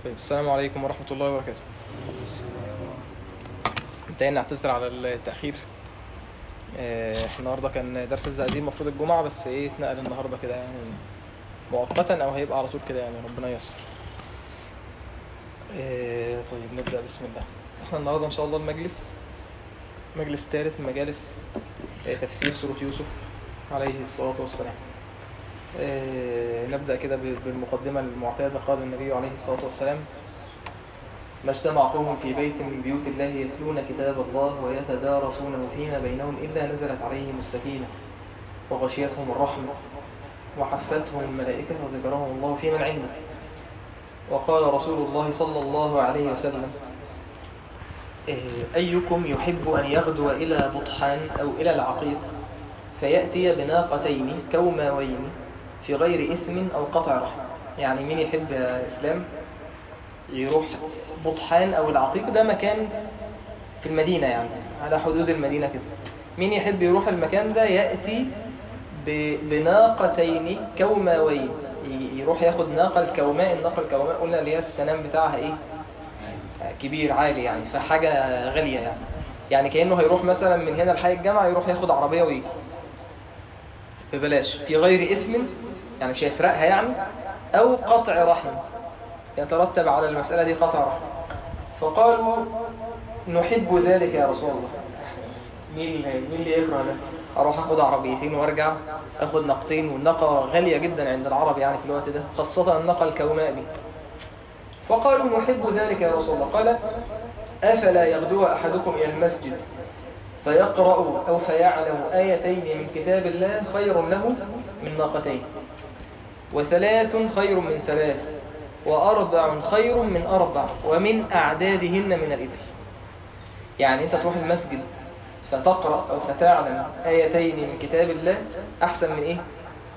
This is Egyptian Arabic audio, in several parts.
طيب السلام عليكم ورحمة الله وبركاته انتهينا نعتذر على التأخير آه، احنا النهاردة كان درس الزقازيق المفروض الجمعة بس ايه اتنقل النهاردة كده يعني مؤقتا او هيبقى على طول كده يعني ربنا ييسر آه، طيب نبدأ بسم الله احنا النهاردة ان شاء الله المجلس مجلس ثالث من مجالس آه، تفسير سورة يوسف عليه الصلاة والسلام آه، نبدأ كده بالمقدمة المعتادة قال النبي عليه الصلاة والسلام ما اجتمع قوم في بيت من بيوت الله يتلون كتاب الله ويتدارسونه فيما بينهم إلا نزلت عليهم السكينة وغشيتهم الرحمة وحفتهم الملائكة وذكرهم الله في من عنده وقال رسول الله صلى الله عليه وسلم أيكم يحب أن يغدو إلى بطحان أو إلى العقيق فيأتي بناقتين كوماوين في غير إثم أو قطع رحم يعني مين يحب يا إسلام يروح بطحان أو العقيق ده مكان في المدينة يعني على حدود المدينة كده مين يحب يروح المكان ده يأتي بناقتين كوماوين يروح ياخد ناقة الكوماء الناقة الكوماء قلنا اللي هي السنام بتاعها ايه كبير عالي يعني فحاجة غالية يعني يعني كأنه هيروح مثلا من هنا لحي الجامعة يروح ياخد عربية ويجي ببلاش في غير إثم يعني مش هيسرقها يعني أو قطع رحم يترتب على المسألة دي قطع رحم فقالوا نحب ذلك يا رسول الله مين مين اللي يكره ده اروح اخد عربيتين وارجع اخد نقطين والنقة غالية جدا عند العرب يعني في الوقت ده خاصة النقة الكوماء دي فقالوا نحب ذلك يا رسول الله قال أفلا يغدو أحدكم إلى المسجد فيقرأ أو فيعلم آيتين من كتاب الله خير له من ناقتين وثلاث خير من ثلاث وأربع خير من أربع ومن أعدادهن من الإبل يعني أنت تروح المسجد فتقرأ أو فتعلم آيتين من كتاب الله أحسن من إيه؟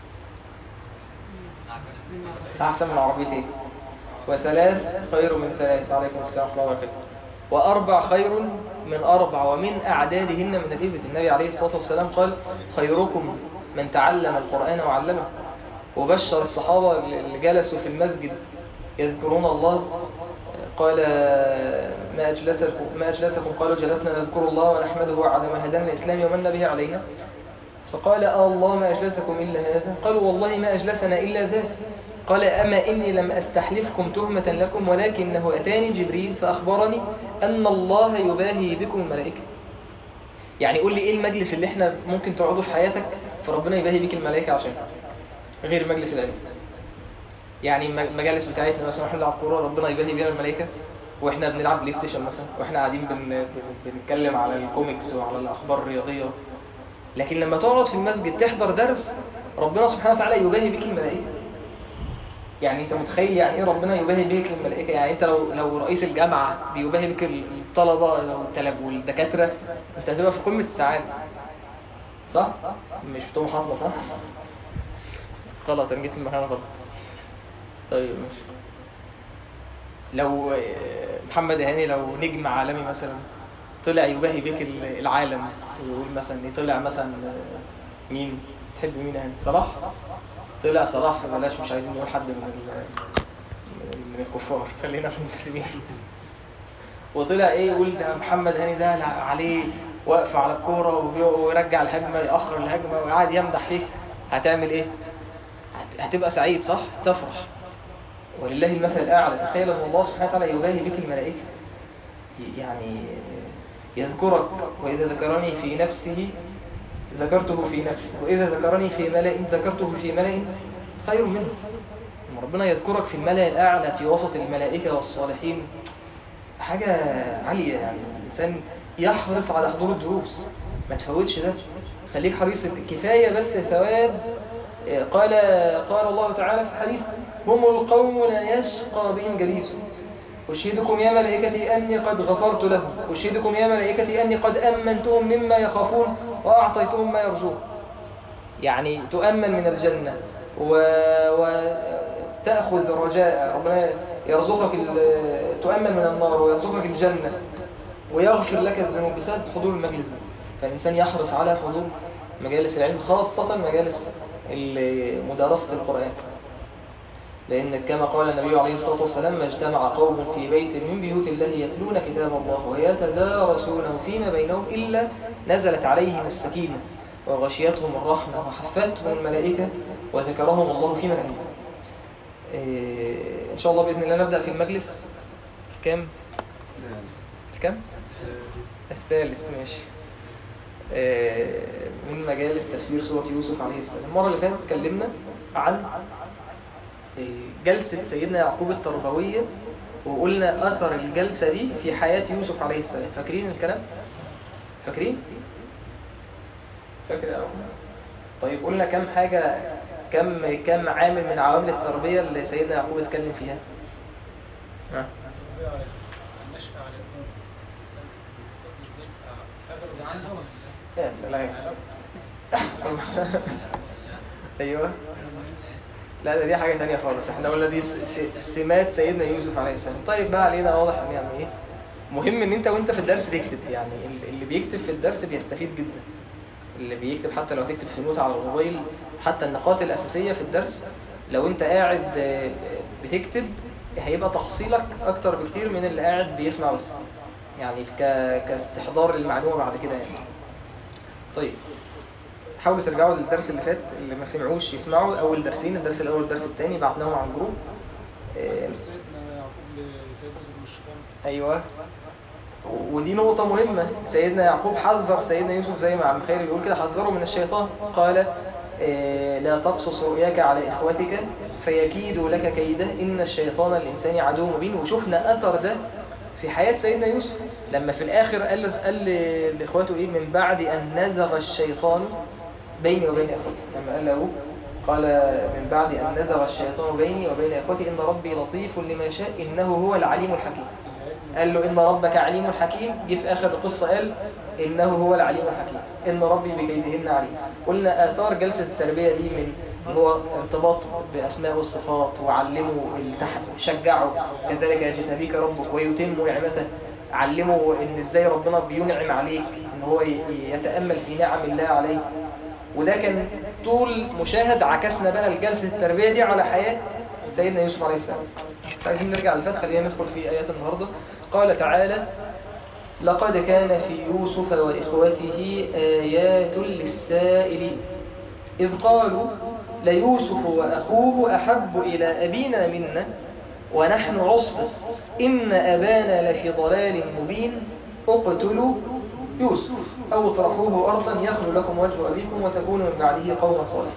أحسن من عربيتين وثلاث خير من ثلاث عليكم السلام ورحمة الله وبركاته وأربع خير من أربع ومن أعدادهن من الإبل النبي عليه الصلاة والسلام قال خيركم من تعلم القرآن وعلمه وبشر الصحابة اللي جلسوا في المسجد يذكرون الله قال ما أجلسكم, ما أجلسكم قالوا جلسنا نذكر الله ونحمده على ما هدانا الإسلام ومن به علينا فقال آه الله ما أجلسكم إلا هذا قالوا والله ما أجلسنا إلا ذا قال أما إني لم أستحلفكم تهمة لكم ولكنه أتاني جبريل فأخبرني أن الله يباهي بكم الملائكة يعني قول لي إيه المجلس اللي إحنا ممكن تقعدوا في حياتك فربنا يباهي بك الملائكة عشان غير مجلس العلم يعني المجالس بتاعتنا مثلا احنا بنلعب كوره ربنا يباهي بينا الملائكه واحنا بنلعب بلاي ستيشن مثلا واحنا قاعدين بن... بنتكلم على الكوميكس وعلى الاخبار الرياضيه لكن لما تقعد في المسجد تحضر درس ربنا سبحانه وتعالى يباهي بك الملائكه يعني انت متخيل يعني ايه ربنا يباهي بك الملائكه يعني انت لو لو رئيس الجامعه بيباهي بك الطلبه والتلاب والدكاتره انت هتبقى في قمه السعاده صح مش بتقوم حاطه صح غلط انا جيت المكان غلط طيب ماشي لو محمد هاني لو نجم عالمي مثلا طلع يباهي بك العالم ويقول مثلا طلع مثلا مين تحب مين هاني صلاح طلع صلاح بلاش مش عايزين نقول حد من من الكفار خلينا في المسلمين وطلع ايه يقول ده محمد هاني ده عليه واقف على الكوره ويرجع الهجمه ياخر الهجمه وقاعد يمدح فيك هتعمل ايه هتبقى سعيد صح تفرح ولله المثل الأعلى تخيل أن الله سبحانه وتعالى يباهي بك الملائكة يعني يذكرك وإذا ذكرني في نفسه ذكرته في نفسي وإذا ذكرني في ملأ ذكرته في ملأ خير منه ربنا يذكرك في الملأ الأعلى في وسط الملائكة والصالحين حاجة عالية يعني الإنسان يحرص على حضور الدروس ما تفوتش ده خليك حريص كفاية بس ثواب قال قال الله تعالى في الحديث هم القوم لا يشقى بهم جليسهم أشهدكم يا ملائكتي أني قد غفرت لهم أشهدكم يا ملائكتي أني قد أمنتهم مما يخافون وأعطيتهم ما يرجون يعني تؤمن من الجنة و... وتأخذ رجاء ربنا يرزقك ال... تؤمن من النار ويرزقك الجنة ويغفر لك الذنوب بسبب حضور المجلس ده فالإنسان يحرص على حضور مجالس العلم خاصة مجالس مدارسة القرآن لأن كما قال النبي عليه الصلاة والسلام ما اجتمع قوم في بيت من بيوت الله يتلون كتاب الله ويتدارسونه فيما بينهم إلا نزلت عليهم السكينة وغشيتهم الرحمة وحفتهم الملائكة وذكرهم الله في من عنده إيه، إن شاء الله بإذن الله نبدأ في المجلس كام؟ في كام؟ الثالث ماشي إيه، من مجالس تفسير سورة يوسف عليه السلام المرة اللي فاتت اتكلمنا عن إيه، جلسة سيدنا يعقوب التربوية وقلنا أثر الجلسة دي في حياة يوسف عليه السلام فاكرين الكلام؟ فاكرين؟ فاكر يا أخوان؟ طيب قلنا كم حاجة كم كم عامل من عوامل التربية اللي سيدنا يعقوب اتكلم فيها ها النشأة على الأم ازاي حفظ عنها ولا يا سلام ايوه لا ده دي حاجة تانية خالص احنا قلنا دي س- س- سمات سيدنا يوسف عليه السلام طيب ما علينا واضح ان يعني ايه مهم ان انت وانت في الدرس تكتب يعني ال- اللي بيكتب في الدرس بيستفيد جدا اللي بيكتب حتى لو تكتب في نوت على الموبايل حتى النقاط الأساسية في الدرس لو انت قاعد آه، بتكتب هيبقى تحصيلك اكتر بكتير من اللي قاعد بيسمع بس يعني ك... كاستحضار للمعلومة بعد كده يعني طيب حاولوا ترجعوا للدرس اللي فات اللي ما سمعوش يسمعوا اول درسين الدرس الاول والدرس الثاني بعتناهم على الجروب آه، سيدنا يعقوب لسيد يوسف من الشيطان ايوه ودي نقطة مهمة سيدنا يعقوب حذر سيدنا يوسف زي ما عم خير يقول كده حذره من الشيطان قال آه، لا تقصص رؤياك على إخوتك فيكيدوا لك كيدا إن الشيطان الإنسان عدو مبين وشفنا أثر ده في حياة سيدنا يوسف لما في الآخر قال قال لإخواته إيه من بعد أن نزغ الشيطان بيني وبين إخوتي لما قال له قال من بعد أن نزغ الشيطان بيني وبين إخوتي إن ربي لطيف لما يشاء إنه هو العليم الحكيم قال له إن ربك عليم حكيم جه في آخر القصة قال إنه هو العليم الحكيم إن ربي بكيدهن عليم قلنا آثار جلسة التربية دي من هو ارتباط بأسماء والصفات وعلمه التحق شجعه كذلك يجتبيك ربك ويتم نعمته علمه إن إزاي ربنا بينعم عليك إن هو ي- يتأمل في نعم الله عليه وده كان طول مشاهد عكسنا بقى الجلسة التربية دي على حياة سيدنا يوسف عليه السلام عايزين نرجع للفتح خلينا ندخل في آيات النهاردة قال تعالى لقد كان في يوسف وإخوته آيات للسائلين إذ قالوا ليوسف وأخوه أحب إلى أبينا منا ونحن عصبة إن أبانا لفي ضلال مبين اقتلوا يوسف أو اطرحوه أرضا يخل لكم وجه أبيكم وتكونوا من بعده قوما صالحين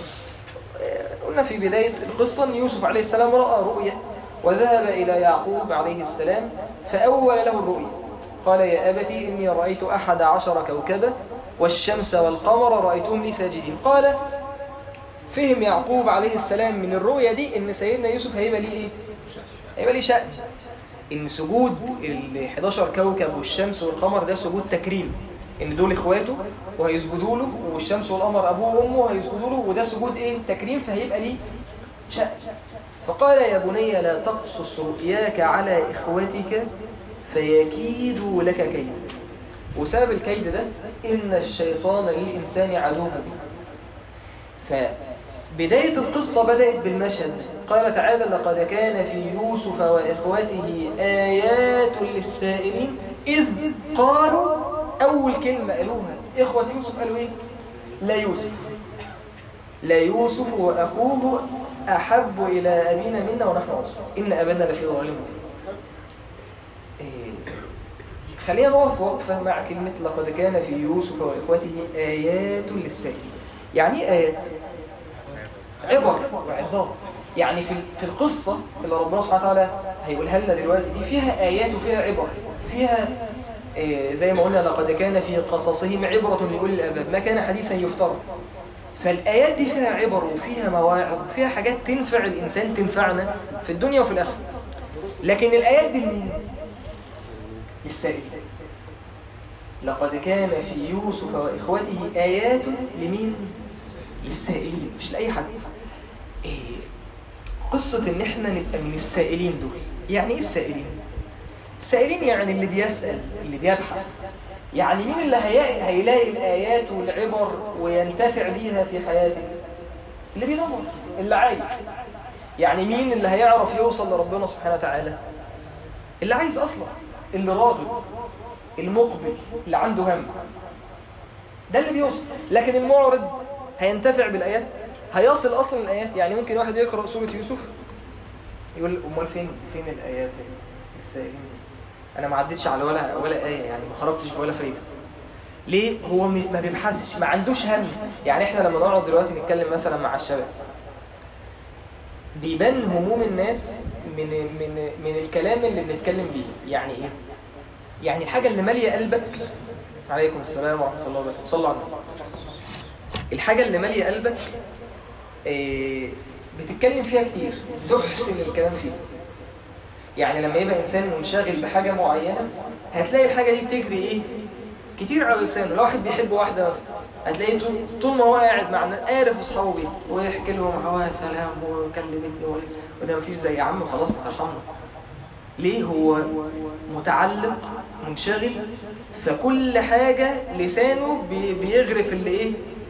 قلنا في بداية القصة أن يوسف عليه السلام رأى رؤيا وذهب إلى يعقوب عليه السلام فأول له الرؤيا قال يا أبتي إني رأيت أحد عشر كوكبا والشمس والقمر رأيتهم لي ساجدين قال فهم يعقوب عليه السلام من الرؤيا دي إن سيدنا يوسف هيبقى ليه إيه؟ هيبقى ليه شأن إن سجود ال 11 كوكب والشمس والقمر ده سجود تكريم إن دول إخواته وهيسجدوا له والشمس والقمر أبوه وأمه هيسجدوا له وده سجود إيه؟ تكريم فهيبقى ليه شأن فقال يا بني لا تقصص رؤياك على إخوتك فيكيدوا لك كيدا وسبب الكيد ده إن الشيطان للإنسان عدو مبين فبداية القصة بدأت بالمشهد قال تعالى لقد كان في يوسف وإخوته آيات للسائلين إذ قالوا أول كلمة قالوها إخوة يوسف قالوا إيه لا يوسف لا يوسف وأخوه أحب إلى أبينا منا ونحن عصر إن أبانا لفي ضلال مبين إيه، خلينا نقف وقفة مع كلمة لقد كان في يوسف وإخوته آيات للسائلين يعني إيه آيات عبر وعظات يعني في في القصة اللي ربنا سبحانه وتعالى هيقولها لنا دلوقتي دي فيها آيات وفيها عبر فيها إيه، زي ما قلنا لقد كان في قصصهم عبرة لأولي الألباب ما كان حديثا يفترض فالآيات دي فيها عبر وفيها مواعظ وفيها حاجات تنفع الإنسان تنفعنا في الدنيا وفي الآخرة لكن الآيات دي لمين؟ للسائلين لقد كان في يوسف وإخوته آيات لمين؟ للسائلين مش لأي حد إيه؟ قصة إن إحنا نبقى من السائلين دول يعني إيه السائلين؟ السائلين يعني اللي بيسأل اللي بيبحث يعني مين اللي هي- هيلاقي الآيات والعبر وينتفع بيها في حياته اللي بيدور اللي عايز يعني مين اللي هيعرف يوصل لربنا سبحانه وتعالى اللي عايز اصلا اللي راغب المقبل اللي عنده هم ده اللي بيوصل لكن المعرض هينتفع بالايات هيصل اصلا الايات يعني ممكن واحد يقرا سوره يوسف يقول امال فين فين الايات السائلين دي؟ انا ما عدتش على ولا ولا ايه يعني ما خرجتش ولا فايده ليه هو م- ما بيبحثش ما عندوش هم يعني احنا لما نقعد دلوقتي نتكلم مثلا مع الشباب بيبان هموم الناس من من من الكلام اللي بنتكلم بيه يعني ايه يعني الحاجه اللي ماليه قلبك عليكم السلام ورحمه الله وبركاته صلوا على النبي الحاجه اللي ماليه قلبك إيه بتتكلم فيها كتير بتحسن الكلام فيه يعني لما يبقى انسان منشغل بحاجه معينه هتلاقي الحاجه دي بتجري ايه كتير على لسانه لو واحد بيحب واحده مثلا هتلاقيه طول, طول ما هو قاعد مع الناس عارف اصحابه بيه ويحكي لهم اه يا سلام وكلمتني ولا- وده مفيش زي يا عم خلاص ما ترحمنا ليه هو متعلق منشغل فكل حاجة لسانه بي- بيغرف اللي ايه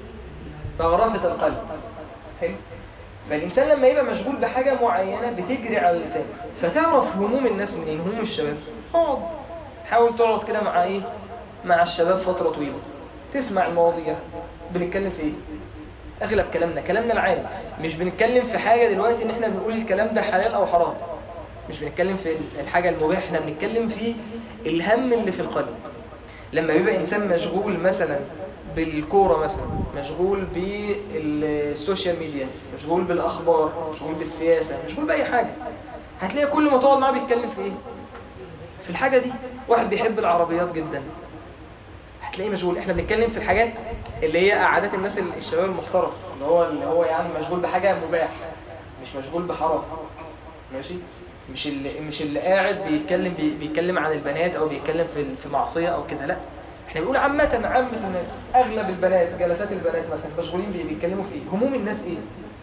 مغرفة القلب حلو فالإنسان لما يبقى مشغول بحاجة معينة بتجري على اللسان فتعرف هموم الناس منين هموم الشباب اقعد حاول تقعد كده مع ايه مع الشباب فترة طويلة تسمع المواضيع بنتكلم في ايه اغلب كلامنا كلامنا العام مش بنتكلم في حاجة دلوقتي ان احنا بنقول الكلام ده حلال او حرام مش بنتكلم في الحاجة المباحة احنا بنتكلم في الهم اللي في القلب لما بيبقى انسان مشغول مثلا بالكورة مثلا مشغول بالسوشيال ميديا مشغول بالاخبار مشغول بالسياسة مشغول باي حاجة هتلاقي كل ما تقعد معاه بيتكلم في ايه في الحاجة دي واحد بيحب العربيات جدا هتلاقيه مشغول احنا بنتكلم في الحاجات اللي هي عادات الناس ال- الشباب المحترم اللي هو اللي هو يعني مشغول بحاجة مباح مش مشغول بحرام ماشي مش اللي مش اللي قاعد بيتكلم بي- بيتكلم عن البنات او بيتكلم في في معصية او كده لا احنا بنقول عامة عامة الناس اغلب البنات جلسات البنات مثلا مشغولين بي- بيتكلموا في ايه هموم الناس ايه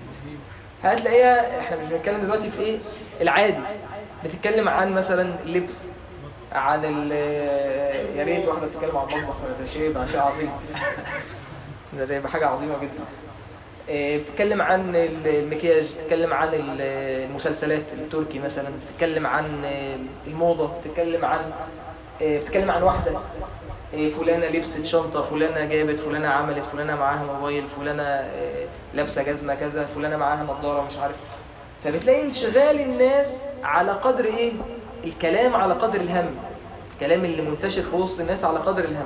هتلاقيها احنا مش بنتكلم دلوقتي في ايه العادي بتتكلم عن مثلا اللبس عن ال يا ريت واحده بتتكلم عن المطبخ ده شيء يبقى شيء عظيم ده ده يبقى حاجه عظيمه جدا إيه، بتتكلم عن المكياج بتتكلم عن ال- المسلسلات التركي مثلا بتتكلم عن الموضه بتتكلم عن إيه، بتتكلم عن واحده إيه، فلانه لبست شنطه فلانه جابت فلانه عملت فلانه معاها موبايل فلانه إيه، لابسه جزمه كذا فلانه معاها نظاره مش عارف فبتلاقي انشغال الناس على قدر ايه الكلام على قدر الهم الكلام اللي منتشر في وسط الناس على قدر الهم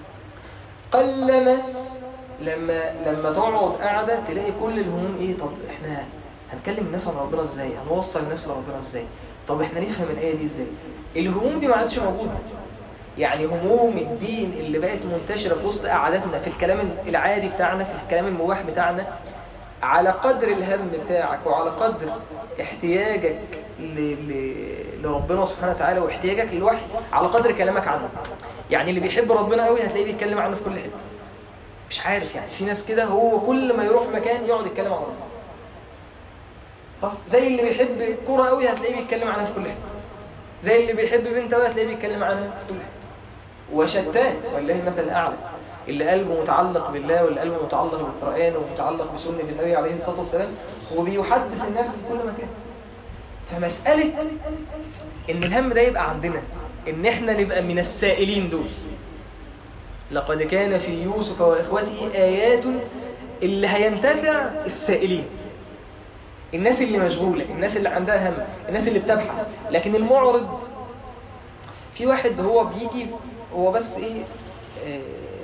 قلما لما لما تقعد قاعده تلاقي كل الهموم ايه طب احنا هنكلم الناس عن ربنا ازاي هنوصل الناس لربنا ازاي طب احنا نفهم الايه دي ازاي الهموم دي ما عادش موجوده يعني هموم الدين اللي بقت منتشره في وسط قعداتنا في الكلام العادي بتاعنا في الكلام المباح بتاعنا على قدر الهم بتاعك وعلى قدر احتياجك ل... ل... لربنا سبحانه وتعالى واحتياجك للوحي على قدر كلامك عنه يعني اللي بيحب ربنا قوي هتلاقيه بيتكلم عنه في كل حته مش عارف يعني في ناس كده هو كل ما يروح مكان يقعد يتكلم عن ربنا صح زي اللي بيحب الكوره قوي هتلاقيه بيتكلم عنها في كل حته زي اللي بيحب بنت قوي هتلاقيه بيتكلم عنها في كل حته وشتان والله المثل الاعلى اللي قلبه متعلق بالله واللي قلبه متعلق بالقرآن ومتعلق بسنة النبي عليه الصلاة والسلام وبيحدث الناس في كل مكان فمسألة ان الهم ده يبقى عندنا ان احنا نبقى من السائلين دول لقد كان في يوسف واخوته آيات اللي هينتفع السائلين الناس اللي مشغولة الناس اللي عندها هم الناس اللي بتبحث لكن المعرض في واحد هو بيجي هو بس ايه آه،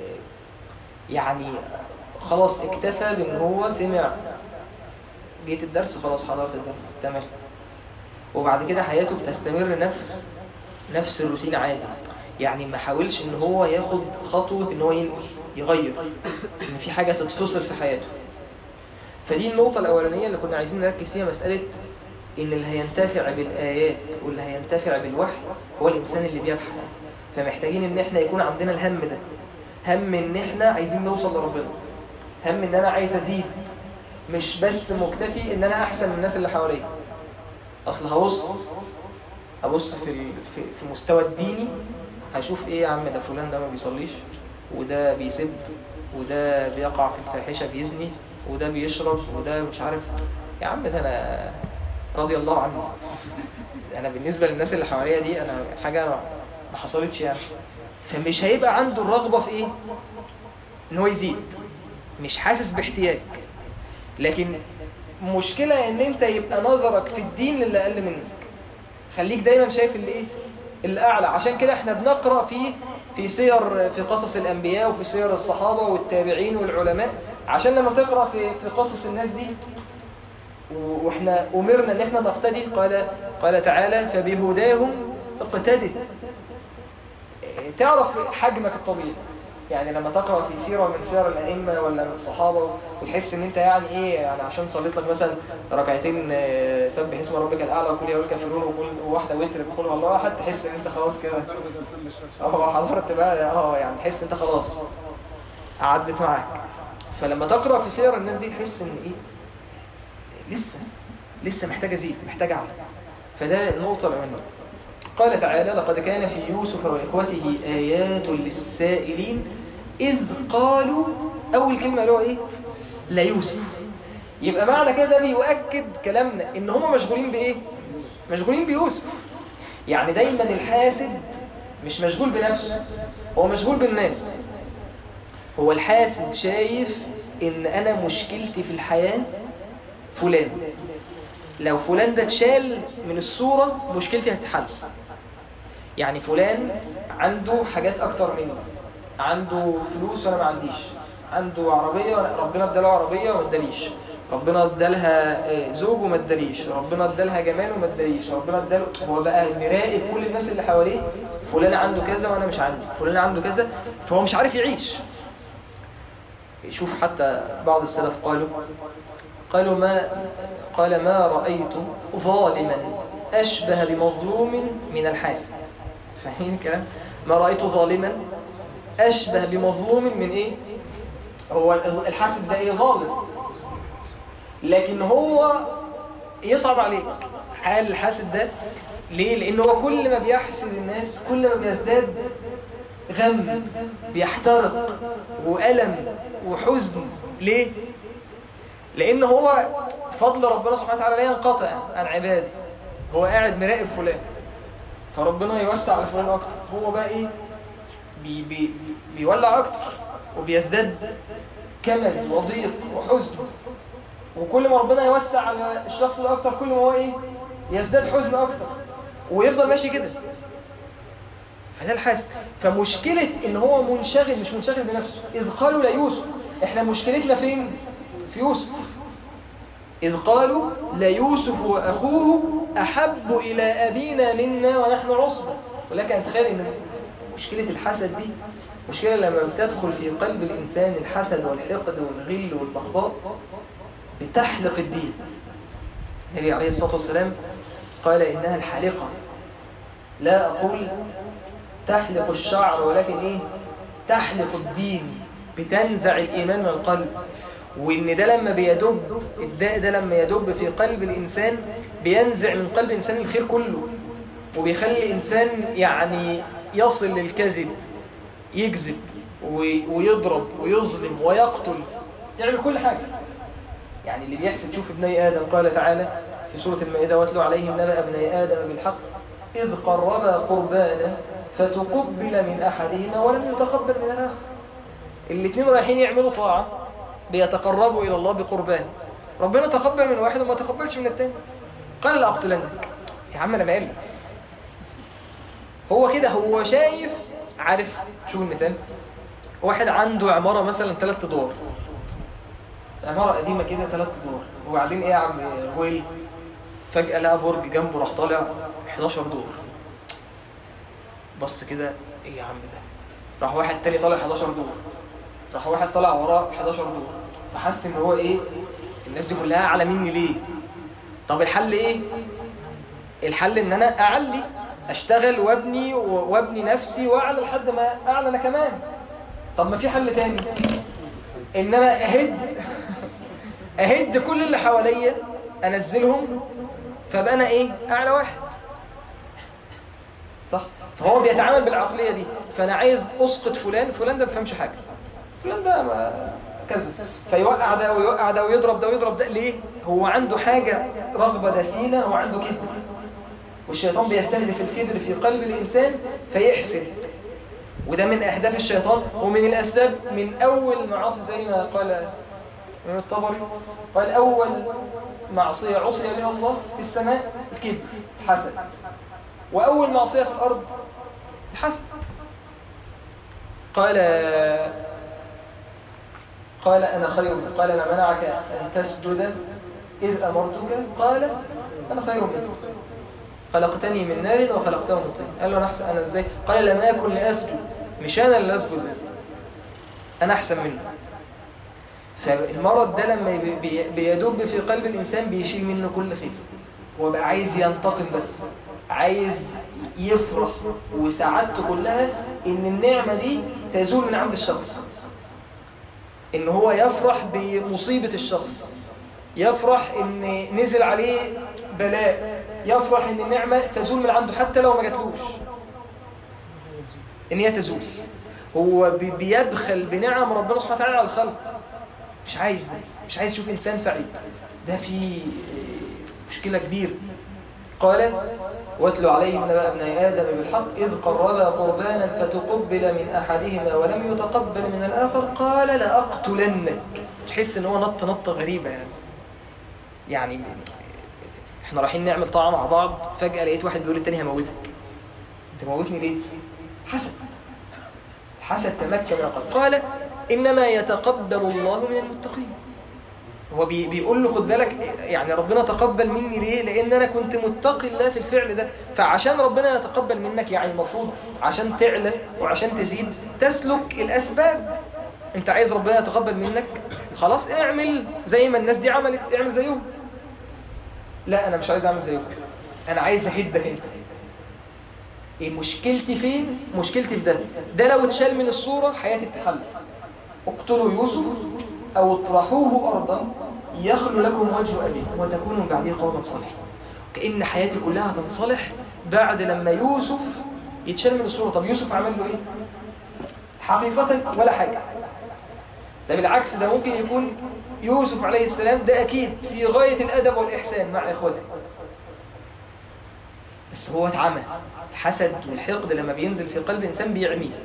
يعني خلاص اكتفى بان هو سمع جيت الدرس خلاص حضرت الدرس تمام وبعد كده حياته بتستمر نفس نفس الروتين عادي يعني ما حاولش ان هو ياخد خطوة ان هو ينقل يغير ان في حاجة تتفصل في حياته فدي النقطة الأولانية اللي كنا عايزين نركز فيها مسألة إن اللي هينتفع بالآيات واللي هينتفع بالوحي هو الإنسان اللي بيبحث فمحتاجين إن إحنا يكون عندنا الهم ده هم إن إحنا عايزين نوصل لربنا هم إن أنا عايز أزيد مش بس مكتفي إن أنا أحسن من الناس اللي حواليا أصل هبص هبص في ال- في في مستوى الديني هشوف إيه يا عم ده فلان ده ما بيصليش وده بيسب وده بيقع في الفاحشة بيزني وده بيشرب وده مش عارف يا عم ده أنا رضي الله عنه انا بالنسبه للناس اللي حواليا دي انا حاجه ما حصلتش يعني فمش هيبقى عنده الرغبه في ايه ان هو يزيد مش حاسس باحتياج لكن مشكله ان انت يبقى نظرك في الدين للي اقل منك خليك دايما شايف اللي ايه الاعلى عشان كده احنا بنقرا في في سير في قصص الانبياء وفي سير الصحابه والتابعين والعلماء عشان لما تقرا في في قصص الناس دي و- واحنا امرنا ان احنا نقتدي قال قال تعالى فبهداهم اقتدي تعرف حجمك الطبيعي يعني لما تقرا في سيره من سير الائمه ولا من الصحابه وتحس ان انت يعني ايه يعني عشان صليت لك مثلا ركعتين آه، سبح اسم ربك الاعلى وقل يا الكافرون وقل وواحده وتر بقول هو الله احد تحس ان انت خلاص كده اه حضرت بقى اه يعني تحس انت خلاص عدت معاك فلما تقرا في سير الناس دي تحس ان ايه لسه لسه محتاج ازيد محتاج اعلى فده النقطه الاولانيه قال تعالى لقد كان في يوسف واخوته ايات للسائلين اذ قالوا اول كلمه قالوها ايه لا يوسف يبقى معنى كده بيؤكد كلامنا ان هم مشغولين بايه مشغولين بيوسف يعني دايما الحاسد مش مشغول بنفسه هو مشغول بالناس هو الحاسد شايف ان انا مشكلتي في الحياة فلان لو فلان ده اتشال من الصورة مشكلتي هتتحل يعني فلان عنده حاجات اكتر مني عنده فلوس وانا ما عنديش عنده عربية وأنا ربنا اداله عربية وما اداليش ربنا ادالها آه، زوج وما اداليش ربنا ادالها جمال وما اداليش ربنا اداله هو بقى مراقب كل الناس اللي حواليه فلان عنده كذا وانا مش عندي فلان عنده كذا فهو مش عارف يعيش شوف حتى بعض السلف قالوا قالوا ما قال ما رأيت ظالما أشبه بمظلوم من الحاسد فاهمين كلام ما رأيت ظالما أشبه بمظلوم من إيه هو الحاسد ده إيه ظالم لكن هو يصعب عليك حال الحاسد ده ليه لأن هو كل ما بيحسد الناس كل ما بيزداد غم بيحترق وألم وحزن ليه لأن هو فضل ربنا سبحانه وتعالى لا ينقطع عن عباده هو قاعد مراقب فلان فربنا يوسع على فلان أكتر هو بقى إيه بي بي بيولع أكتر وبيزداد كمل وضيق وحزن وكل ما ربنا يوسع على الشخص ده أكتر كل ما هو إيه يزداد حزن أكتر ويفضل ماشي كده فده الحاسد فمشكلة ان هو منشغل مش منشغل بنفسه اذ قالوا ليوسف احنا مشكلتنا فين في يوسف اذ قالوا ليوسف واخوه احب الى ابينا منا ونحن عصبة ولكن تخيل ان مشكلة الحسد دي مشكلة لما بتدخل في قلب الانسان الحسد والحقد والغل والبغضاء بتحلق الدين النبي عليه الصلاة والسلام قال انها الحالقة لا اقول تحلق الشعر ولكن ايه تحلق الدين بتنزع الايمان من القلب وان ده لما بيدب الداء ده لما يدب في قلب الانسان بينزع من قلب الانسان الخير كله وبيخلي الانسان يعني يصل للكذب يكذب وي- ويضرب ويظلم ويقتل يعمل كل حاجة يعني اللي بيحسد شوف ابني آدم قال تعالى في سورة المائدة واتلو عليهم نبأ ابني آدم بالحق إذ قربا قربانا فتقبل من أحدهما ولم يتقبل من الآخر الاثنين رايحين يعملوا طاعة بيتقربوا إلى الله بقربان ربنا تقبل من واحد وما تقبلش من الثاني قال لأقتلنك يا عم أنا مالي هو كده هو شايف عارف شوف المثال واحد عنده عمارة مثلا ثلاث ادوار عمارة قديمة كده ثلاث ادوار وبعدين ايه يا عم ويل فجأة لقى برج جنبه راح طالع 11 دور بص كده ايه يا عم ده راح واحد تاني طالع 11 دور راح واحد طالع وراه 11 دور فحس ان هو ايه الناس دي كلها اعلى مني ليه طب الحل ايه الحل ان انا اعلي اشتغل وابني وابني نفسي واعلى لحد ما اعلى انا كمان طب ما في حل تاني ان انا اهد اهد كل اللي حواليا انزلهم فابقى انا ايه اعلى واحد صح فهو بيتعامل بالعقلية دي فانا عايز اسقط فلان فلان ده ما بيفهمش حاجة فلان ده ما كذا فيوقع ده ويوقع ده ويضرب ده ويضرب ده ليه هو عنده حاجة رغبة دفينة هو عنده كبر والشيطان بيستهدف الكبر في قلب الإنسان فيحسد وده من أهداف الشيطان ومن الأسباب من أول معاصي زي ما قال ابن الطبري قال أول معصية عصي بها الله في السماء الكبر الحسد وأول معصية في الأرض الحسد قال قال أنا خير قال ما منعك أن تسجد إذ أمرتك قال أنا خير منك خلقتني من نار وخلقته من طين قال له أنا أحسن أنا إزاي قال لم أكن لأسجد مش أنا اللي أسجد أنا أحسن منه فالمرض ده لما بي- بي- بيدب في قلب الإنسان بيشيل منه كل خير هو بقى عايز ينتقم بس عايز يفرح وسعادته كلها إن النعمة دي تزول من عند الشخص إن هو يفرح بمصيبة الشخص يفرح إن نزل عليه بلاء يفرح إن النعمة تزول من عنده حتى لو ما جاتلوش إن هي تزول هو بي- بيبخل بنعم ربنا سبحانه وتعالى على الخلق مش عايز ده مش عايز يشوف إنسان سعيد ده في مشكلة كبيرة قال واتلوا عليهم نبأ ابني آدم بالحق إذ قربا قربانا فتقبل من أحدهما ولم يتقبل من الآخر قال لأقتلنك تحس إن هو نط نطة غريبة يعني يعني احنا رايحين نعمل طاعة مع بعض فجأة لقيت واحد بيقول التاني هموتك انت موتني ليه؟ حسد حسد تمكن من القلب قال إنما يتقبل الله من المتقين هو بي بيقول له خد بالك يعني ربنا تقبل مني ليه لان انا كنت متقي الله في الفعل ده فعشان ربنا يتقبل منك يعني المفروض عشان تعلى وعشان تزيد تسلك الاسباب انت عايز ربنا يتقبل منك خلاص اعمل زي ما الناس دي عملت اعمل زيهم لا انا مش عايز اعمل زيهم انا عايز اهدك انت ايه مشكلتي فين مشكلتي في ده ده لو اتشال من الصورة حياتي تتحل اقتلوا يوسف او اطرحوه ارضا يخلو لكم وجه ابيه وتكونوا بعديه قوما صالحين كأن حياتي كلها هتنصلح بعد لما يوسف يتشال من الصورة طب يوسف عمل له ايه حقيقة ولا حاجة ده بالعكس ده ممكن يكون يوسف عليه السلام ده أكيد في غاية الأدب والإحسان مع إخوته بس هو اتعمى الحسد والحقد لما بينزل في قلب إنسان بيعميه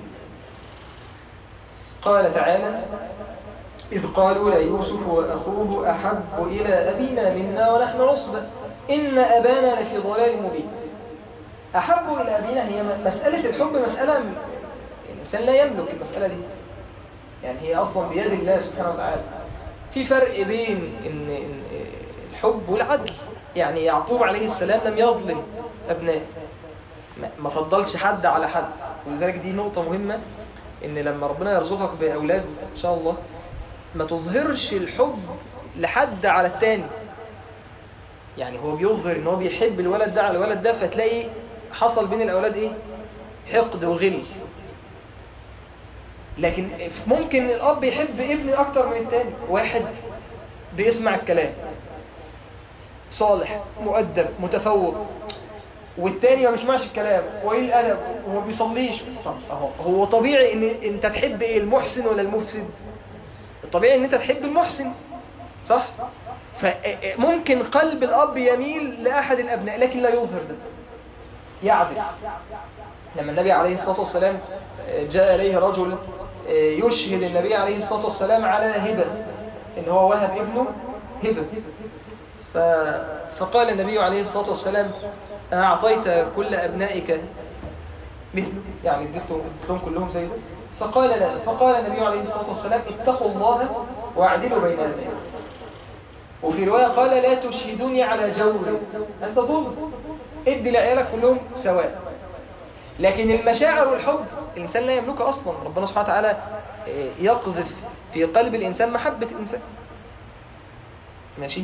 قال تعالى إذ قالوا ليوسف وأخوه أحب إلى أبينا منا ونحن عصبة إن أبانا لفي ضلال مبين أحب إلى أبينا هي م- مسألة الحب مسألة م- الإنسان لا يملك المسألة دي يعني هي أصلا بيد الله سبحانه وتعالى في فرق بين إن إن الحب والعدل يعني يعقوب عليه السلام لم يظلم أبنائه ما- ما فضلش حد على حد ولذلك دي نقطة مهمة إن لما ربنا يرزقك بأولاد إن شاء الله ما تظهرش الحب لحد على التاني يعني هو بيظهر ان هو بيحب الولد ده على الولد ده فتلاقي حصل بين الاولاد ايه حقد وغل لكن ممكن الاب يحب ابن اكتر من التاني واحد بيسمع الكلام صالح مؤدب متفوق والتاني ما بيسمعش الكلام وايه الادب وما بيصليش طب اهو هو طبيعي ان انت تحب ايه المحسن ولا المفسد الطبيعي ان انت تحب المحسن صح فممكن قلب الاب يميل لاحد الابناء لكن لا يظهر ده يعدل لما النبي عليه الصلاه والسلام جاء اليه رجل يشهد النبي عليه الصلاه والسلام على هبه ان هو وهب ابنه هبه ف... فقال النبي عليه الصلاه والسلام اعطيت كل ابنائك مثله يعني اديتهم اديتهم كلهم زيه فقال لا فقال النبي عليه الصلاة والسلام اتقوا الله واعدلوا بين أبنائكم وفي رواية قال لا تشهدوني على جور أنت ظلم ادي لعيالك كلهم سواء لكن المشاعر والحب الإنسان لا يملكها أصلا ربنا سبحانه وتعالى يقذف في قلب الإنسان محبة الإنسان ماشي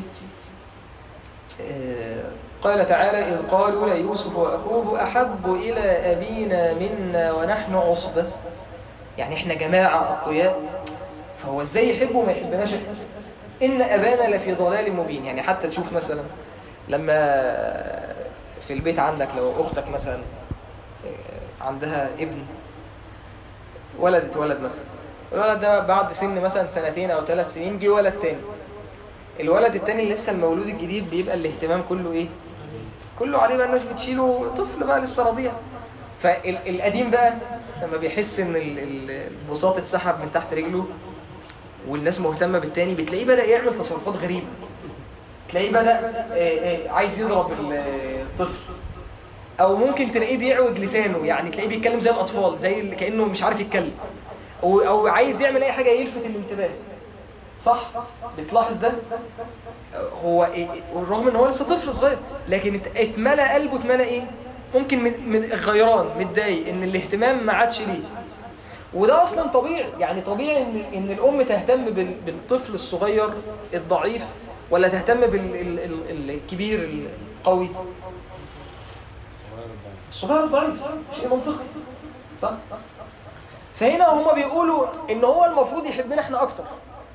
قال تعالى إذ قالوا ليوسف وأخوه أحب إلى أبينا منا ونحن عصبة يعني إحنا جماعة أقوياء فهو إزاي يحبه وما يحبناش إحنا إن أبانا لفي ضلال مبين يعني حتى تشوف مثلا لما في البيت عندك لو أختك مثلا عندها ابن ولدت ولد مثلا الولد ده بعد سن مثلا سنتين او ثلاث سنين جه ولد تاني الولد التاني اللي لسه المولود الجديد بيبقى الاهتمام كله ايه كله عليه بقى الناس بتشيله طفل بقى لسه رضيع فالقديم بقى لما بيحس ان ال- ال- البساط اتسحب من تحت رجله والناس مهتمة بالتاني بتلاقيه بدأ يعمل تصرفات غريبة تلاقيه بدأ آه، آه، عايز يضرب ال- الطفل او ممكن تلاقيه بيعوج لسانه يعني تلاقيه بيتكلم زي الاطفال زي اللي كانه مش عارف يتكلم او او عايز يعمل اي حاجه يلفت الانتباه صح بتلاحظ ده هو إيه والرغم ان هو لسه طفل صغير لكن ات- اتملى قلبه اتملى ايه ممكن من من غيران متضايق ان الاهتمام ما عادش ليه وده اصلا طبيعي يعني طبيعي ان ان الام تهتم بال- بالطفل الصغير الضعيف ولا تهتم بالكبير القوي الصغير ضعيف شيء منطقي صح فهنا هما بيقولوا ان هو المفروض يحبنا احنا اكتر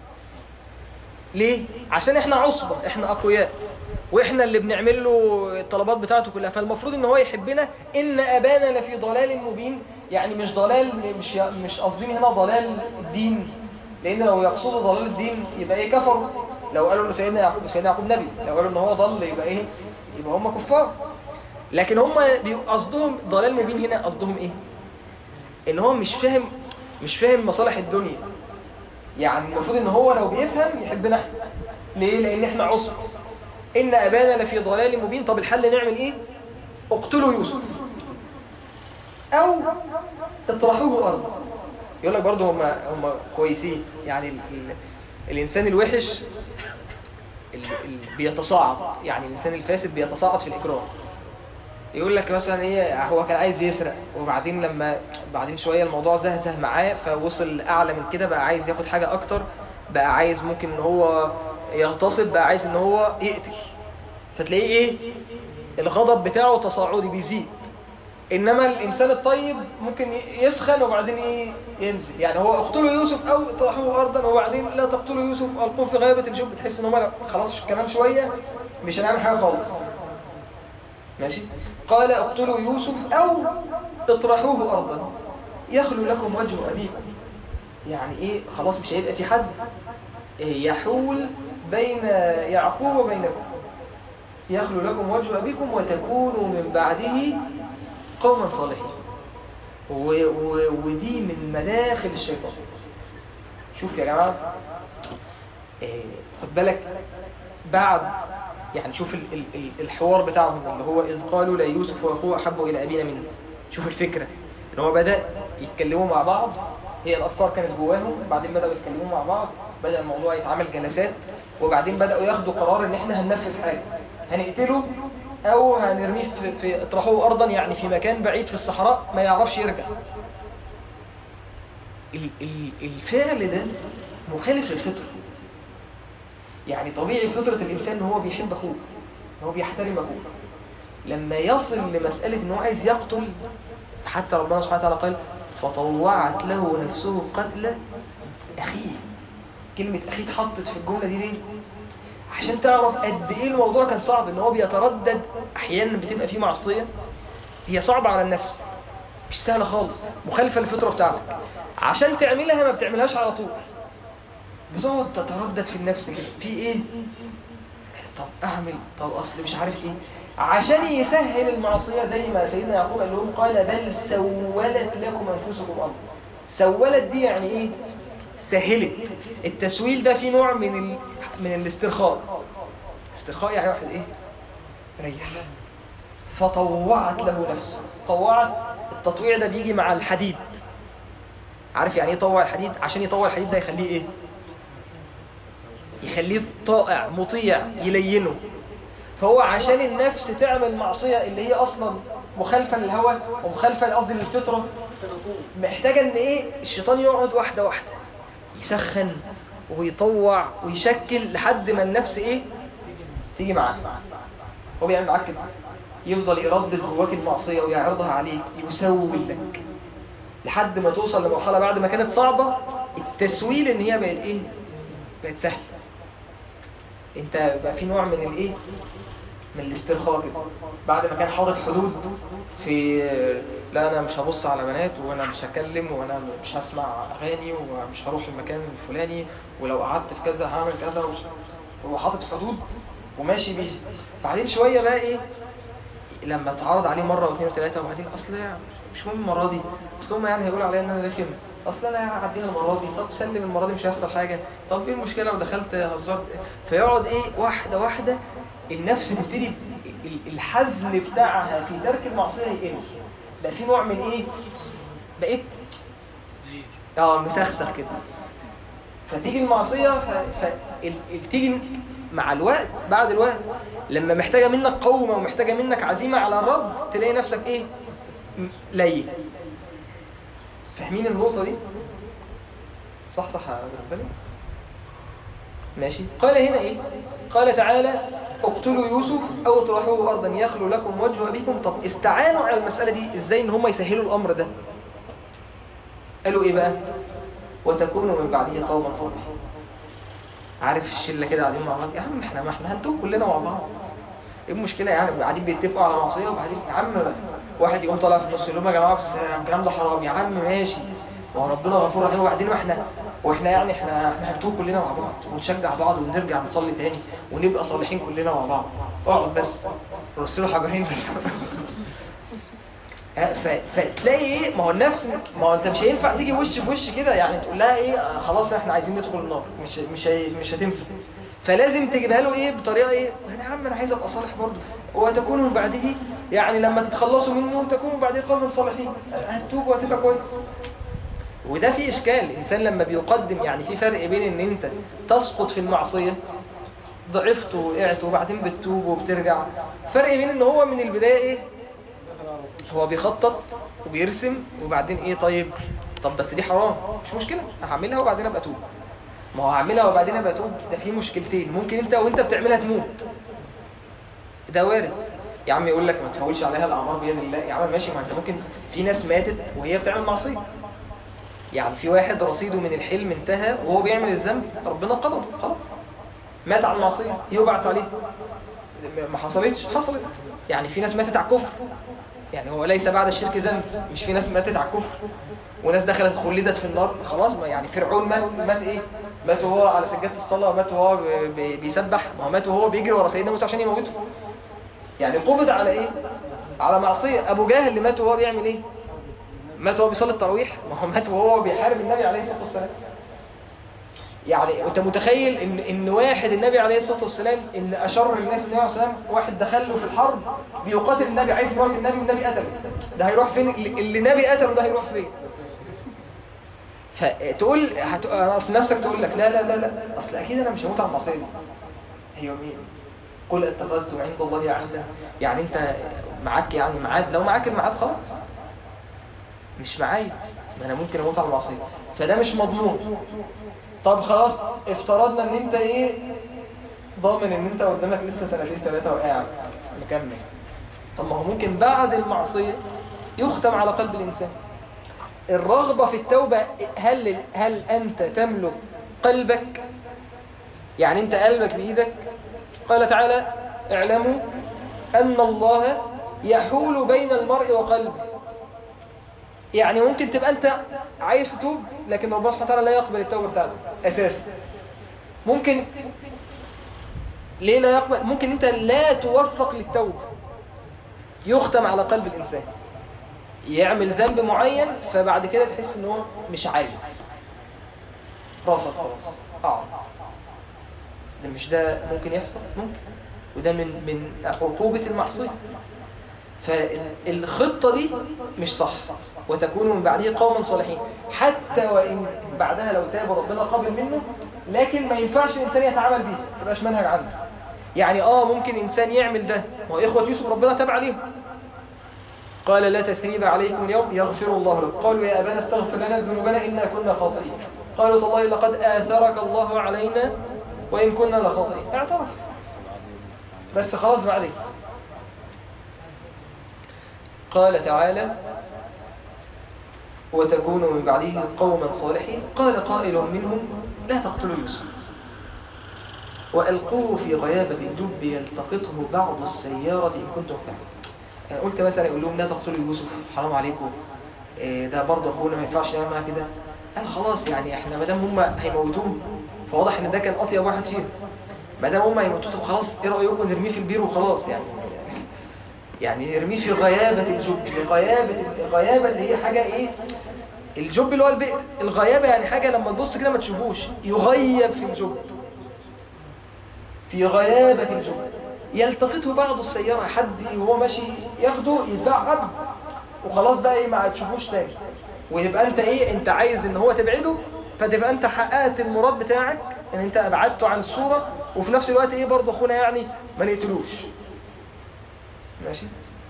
ليه عشان احنا عصبة احنا اقوياء واحنا اللي بنعمل له الطلبات بتاعته كلها فالمفروض ان هو يحبنا ان ابانا لفي ضلال مبين يعني مش ضلال مش مش قصدين هنا ضلال الدين لان لو يقصدوا ضلال الدين يبقى ايه كفروا لو قالوا ان سيدنا يعقوب سيدنا يعقوب نبي لو قالوا ان هو ضل يبقى ايه يبقى هم كفار لكن هم بي- قصدهم ضلال مبين هنا قصدهم ايه ان هو مش فاهم مش فاهم مصالح الدنيا يعني المفروض ان هو لو بيفهم يحبنا احنا ليه لان احنا عصر ان ابانا لفي ضلال مبين طب الحل نعمل ايه اقتلوا يوسف او اطرحوه ارضا يقول لك برضه هم هم كويسين يعني ال ال الانسان الوحش ال ال بيتصاعد يعني الانسان الفاسد بيتصاعد في الاجرام يقول لك مثلا ايه هو كان عايز يسرق وبعدين لما بعدين شويه الموضوع زهزه معاه فوصل اعلى من كده بقى عايز ياخد حاجه اكتر بقى عايز ممكن ان هو يغتصب بقى عايز ان هو يقتل فتلاقيه ايه الغضب بتاعه تصاعدي بيزيد انما الانسان الطيب ممكن يسخن وبعدين ايه ينزل يعني هو اقتلوا يوسف او اطرحوه ارضا وبعدين لا تقتلوا يوسف القوه في غيابه الجب تحس ان هم خلاص كمان شويه مش هنعمل حاجه خالص ماشي قال اقتلوا يوسف او اطرحوه ارضا يخلو لكم وجه ابيكم يعني ايه خلاص مش هيبقى في حد إيه يحول بين يعقوب وبينكم يخلو لكم وجه ابيكم وتكونوا من بعده قوما صالحين و و ودي من مداخل الشيطان شوف يا جماعه إيه خد بالك بعد يعني شوف ال ال ال الحوار بتاعهم اللي هو إذ قالوا لا يوسف وأخوه أحب إلى أبينا منا شوف الفكرة إن هو بدأ يتكلموا مع بعض هي الأفكار كانت جواهم بعدين بدأوا يتكلموا مع بعض بدأ الموضوع يتعمل جلسات وبعدين بدأوا ياخدوا قرار إن إحنا هننفذ حاجة هنقتله أو هنرميه في, في اطرحوه أرضا يعني في مكان بعيد في الصحراء ما يعرفش يرجع ال ال الفعل ده مخالف للفطرة يعني طبيعي فطرة الإنسان إن هو بيحب أخوه إن هو بيحترم أخوه لما يصل لمسألة إن هو عايز يقتل حتى ربنا سبحانه وتعالى قال فطوعت له نفسه قتل أخيه كلمة أخيه اتحطت في الجملة دي ليه؟ عشان تعرف قد إيه الموضوع كان صعب إن هو بيتردد أحيانا بتبقى فيه معصية هي صعبة على النفس مش سهلة خالص مخالفة للفطرة بتاعتك عشان تعملها ما بتعملهاش على طول بتقعد تتردد في النفس كده في ايه طب اعمل طب اصل مش عارف ايه عشان يسهل المعصية زي ما سيدنا يعقوب قال لهم قال بل سولت لكم انفسكم امر سولت دي يعني ايه سهلت التسويل ده في نوع من ال... من الاسترخاء استرخاء يعني واحد ايه ريح فطوعت له نفسه طوعت التطويع ده بيجي مع الحديد عارف يعني ايه يطوع الحديد عشان يطوع الحديد ده يخليه ايه يخليه طائع مطيع يلينه فهو عشان النفس تعمل معصية اللي هي أصلا مخالفة للهوى ومخالفة قصدي للفطرة محتاجة ان ايه الشيطان يقعد واحدة واحدة يسخن ويطوع ويشكل لحد ما النفس ايه تيجي معاه هو بيعمل معاك كده يفضل يردد جواك المعصية ويعرضها عليك يسول لك لحد ما توصل لمرحلة بعد ما كانت صعبة التسويل ان هي بقت ايه بقت سهل انت بقى في نوع من الايه من الاسترخاء كده بعد ما كان حاطط حدود في لا انا مش هبص على بنات وانا مش هكلم وانا مش هسمع اغاني ومش هروح المكان الفلاني ولو قعدت في كذا هعمل كذا وش- هو حاطط حدود وماشي بيه بعدين شويه بقى ايه لما اتعرض عليه مره واثنين وثلاثه وبعدين اصل يعني مش مهم المره دي اصل هم يعني هيقولوا عليا ان انا رخم اصل انا هعديها المره دي طب سلم المره دي مش هيحصل حاجه طب ايه المشكله لو دخلت هزرت فيقعد ايه واحده واحده النفس تبتدي ال- الحزم بتاعها في ترك المعصيه يقل بقى في نوع من ايه بقيت اه مسخسخ كده فتيجي المعصية ف... ف... ال... ال- تيجي مع الوقت بعد الوقت لما محتاجة منك قومة ومحتاجة منك عزيمة على الرد تلاقي نفسك ايه م- لين فاهمين النقطة دي صح صح يا ربنا ماشي قال هنا ايه قال تعالى اقتلوا يوسف او اطرحوه ارضا يخلو لكم وجه ابيكم طب استعانوا على المسألة دي ازاي ان هم يسهلوا الامر ده قالوا ايه بقى وتكونوا من بعده قوما صالحين عارف الشله كده قاعدين مع بعض يا عم احنا ما احنا هنتوب كلنا مع بعض ايه المشكله يعني قاعدين بيتفقوا على معصيه وبعدين يا عم واحد يقوم طالع في النص يقول لهم يا جماعه بس الكلام ده حرام يا عم ماشي ما هو ربنا غفور رحيم وبعدين واحنا واحنا يعني احنا احنا هنتوب كلنا مع بعض ونشجع بعض ونرجع نصلي تاني ونبقى صالحين كلنا مع بعض اقعد بس رسلوا حجرين بس ف- فتلاقي ايه ما هو النفس ما هو انت مش هينفع تيجي وش بوش كده يعني تقول لها ايه آه، خلاص احنا عايزين ندخل النار مش مش هي مش هتنفع فلازم تجيبها له ايه بطريقه ايه يا عم انا عايز ابقى صالح برضه وتكونوا من بعده يعني لما تتخلصوا منه تكونوا بعده قوما صالحين هتتوب وهتبقى كويس وده في اشكال الانسان لما بيقدم يعني في فرق بين ان انت تسقط في المعصيه ضعفت وقعت وبعدين بتتوب وبترجع فرق بين ان هو من البدايه ايه هو بيخطط وبيرسم وبعدين ايه طيب طب بس دي حرام مش مشكلة هعملها وبعدين ابقى اتوب ما هو هعملها وبعدين ابقى اتوب ده في مشكلتين ممكن انت وانت بتعملها تموت ده وارد يا عم يقول لك ما تفولش عليها الاعمار بيد الله يا عم ماشي ما انت ممكن في ناس ماتت وهي بتعمل معصيه يعني في واحد رصيده من الحلم انتهى وهو بيعمل الذنب ربنا قدر خلاص مات على المعصيه يبعث عليه ما حصلتش حصلت يعني في ناس ماتت على الكفر يعني هو ليس بعد الشرك ذنب مش في ناس ماتت على الكفر وناس دخلت خلدت في النار خلاص ما يعني فرعون مات مات ايه مات وهو على سجادة الصلاة مات وهو ب- ب- بيسبح ما هو مات وهو بيجري ورا سيدنا موسى عشان يموته يعني قبض على ايه على معصية ابو جهل اللي مات وهو بيعمل ايه مات وهو بيصلي التراويح ما هو مات وهو بيحارب النبي عليه الصلاة والسلام يعني انت متخيل ان ان واحد النبي عليه الصلاه والسلام ان اشر الناس النبي عليه الصلاه والسلام واحد دخل له في الحرب بيقاتل النبي عايز يموت النبي والنبي قتله ده هيروح فين اللي اللي النبي قتله ده هيروح فين فتقول هت... اصل نفسك تقول لك لا لا لا لا اصل اكيد انا مش هموت على المصير هي مين قل اتخذتم عند الله عهدا يعني انت معاك يعني ميعاد لو معاك الميعاد خلاص مش معايا ما انا ممكن اموت على المعصيه فده مش مضمون طب خلاص افترضنا ان انت ايه ضامن ان انت قدامك لسه سنتين ثلاثه وقاعد مكمل طب ما هو ممكن بعد المعصيه يختم على قلب الانسان الرغبه في التوبه هل هل انت تملك قلبك يعني انت قلبك بايدك قال تعالى اعلموا ان الله يحول بين المرء وقلبه يعني ممكن تبقى انت عايز تتوب لكن ربنا سبحانه وتعالى لا يقبل التوبه بتاعتك اساسا ممكن ليه لا يقبل ممكن انت لا توفق للتوبه يختم على قلب الانسان يعمل ذنب معين فبعد كده تحس ان هو مش عايز رفض خلاص اعرض ده مش ده ممكن يحصل ممكن وده من من عقوبه المعصيه فالخطة دي مش صح وتكون من بعده قوما صالحين حتى وإن بعدها لو تاب ربنا قبل منه لكن ما ينفعش الإنسان يتعامل بيه ما تبقاش منهج عنده يعني آه ممكن إنسان يعمل ده ما هو إخوة يوسف ربنا تاب عليهم قال لا تثريب عليكم اليوم يغفر الله لكم قالوا يا أبانا استغفر لنا ذنوبنا إنا كنا خاطئين قالوا تالله لقد آثرك الله علينا وإن كنا لخاطئين اعترف بس خلاص بعدين قال تعالى وتكونوا من بعده قوما صالحين قال قائل منهم لا تقتلوا يوسف وألقوه في غيابة الجب يلتقطه بعض السيارة إن كنتم فاعلين يعني قلت مثلا يقول لهم لا تقتلوا يوسف حرام عليكم إيه ده برضه اخونا ما ينفعش نعمل معاه كده قال خلاص يعني احنا ما دام هم هيموتوه فواضح ان ده كان اطيب واحد فيهم ما دام هم هيموتوه طب خلاص ايه رايكم نرميه في البير وخلاص يعني يعني نرميه في غيابة الجب غيابة الغيابة اللي هي حاجة ايه الجب اللي هو البئر الغيابة يعني حاجة لما تبص كده ما تشوفوش يغيب في الجب في غيابة الجب يلتقطه بعض السيارة حد وهو ماشي ياخده يتباع عبد وخلاص بقى ايه ما تشوفوش تاني ويبقى انت ايه انت عايز ان هو تبعده فتبقى انت حققت المراد بتاعك ان انت ابعدته عن الصورة وفي نفس الوقت ايه برضه اخونا يعني ما نقتلوش ماشي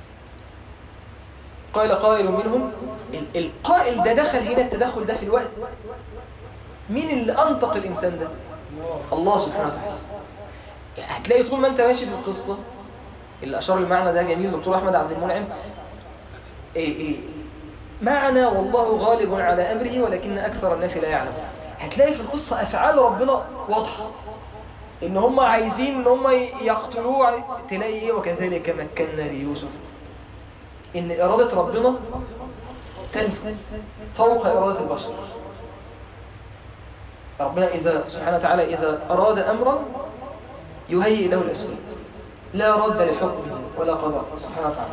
قال قائل منهم ال- القائل ده دخل هنا التدخل ده في الوقت مين اللي أنطق الإنسان ده الله سبحانه وتعالى هتلاقي طول ما انت ماشي في القصة اللي أشار المعنى ده جميل دكتور أحمد عبد المنعم إيه إيه معنى والله غالب على أمره ولكن أكثر الناس لا يعلم هتلاقي في القصة أفعال ربنا واضحة إن هم عايزين إن هم يقتلوه تلاقي إيه وكذلك مكنا ليوسف إن إرادة ربنا تنفذ فوق إرادة البشر ربنا إذا سبحانه وتعالى إذا أراد أمرا يهيئ له الأسباب لا رد لحكمه ولا قضاء سبحانه وتعالى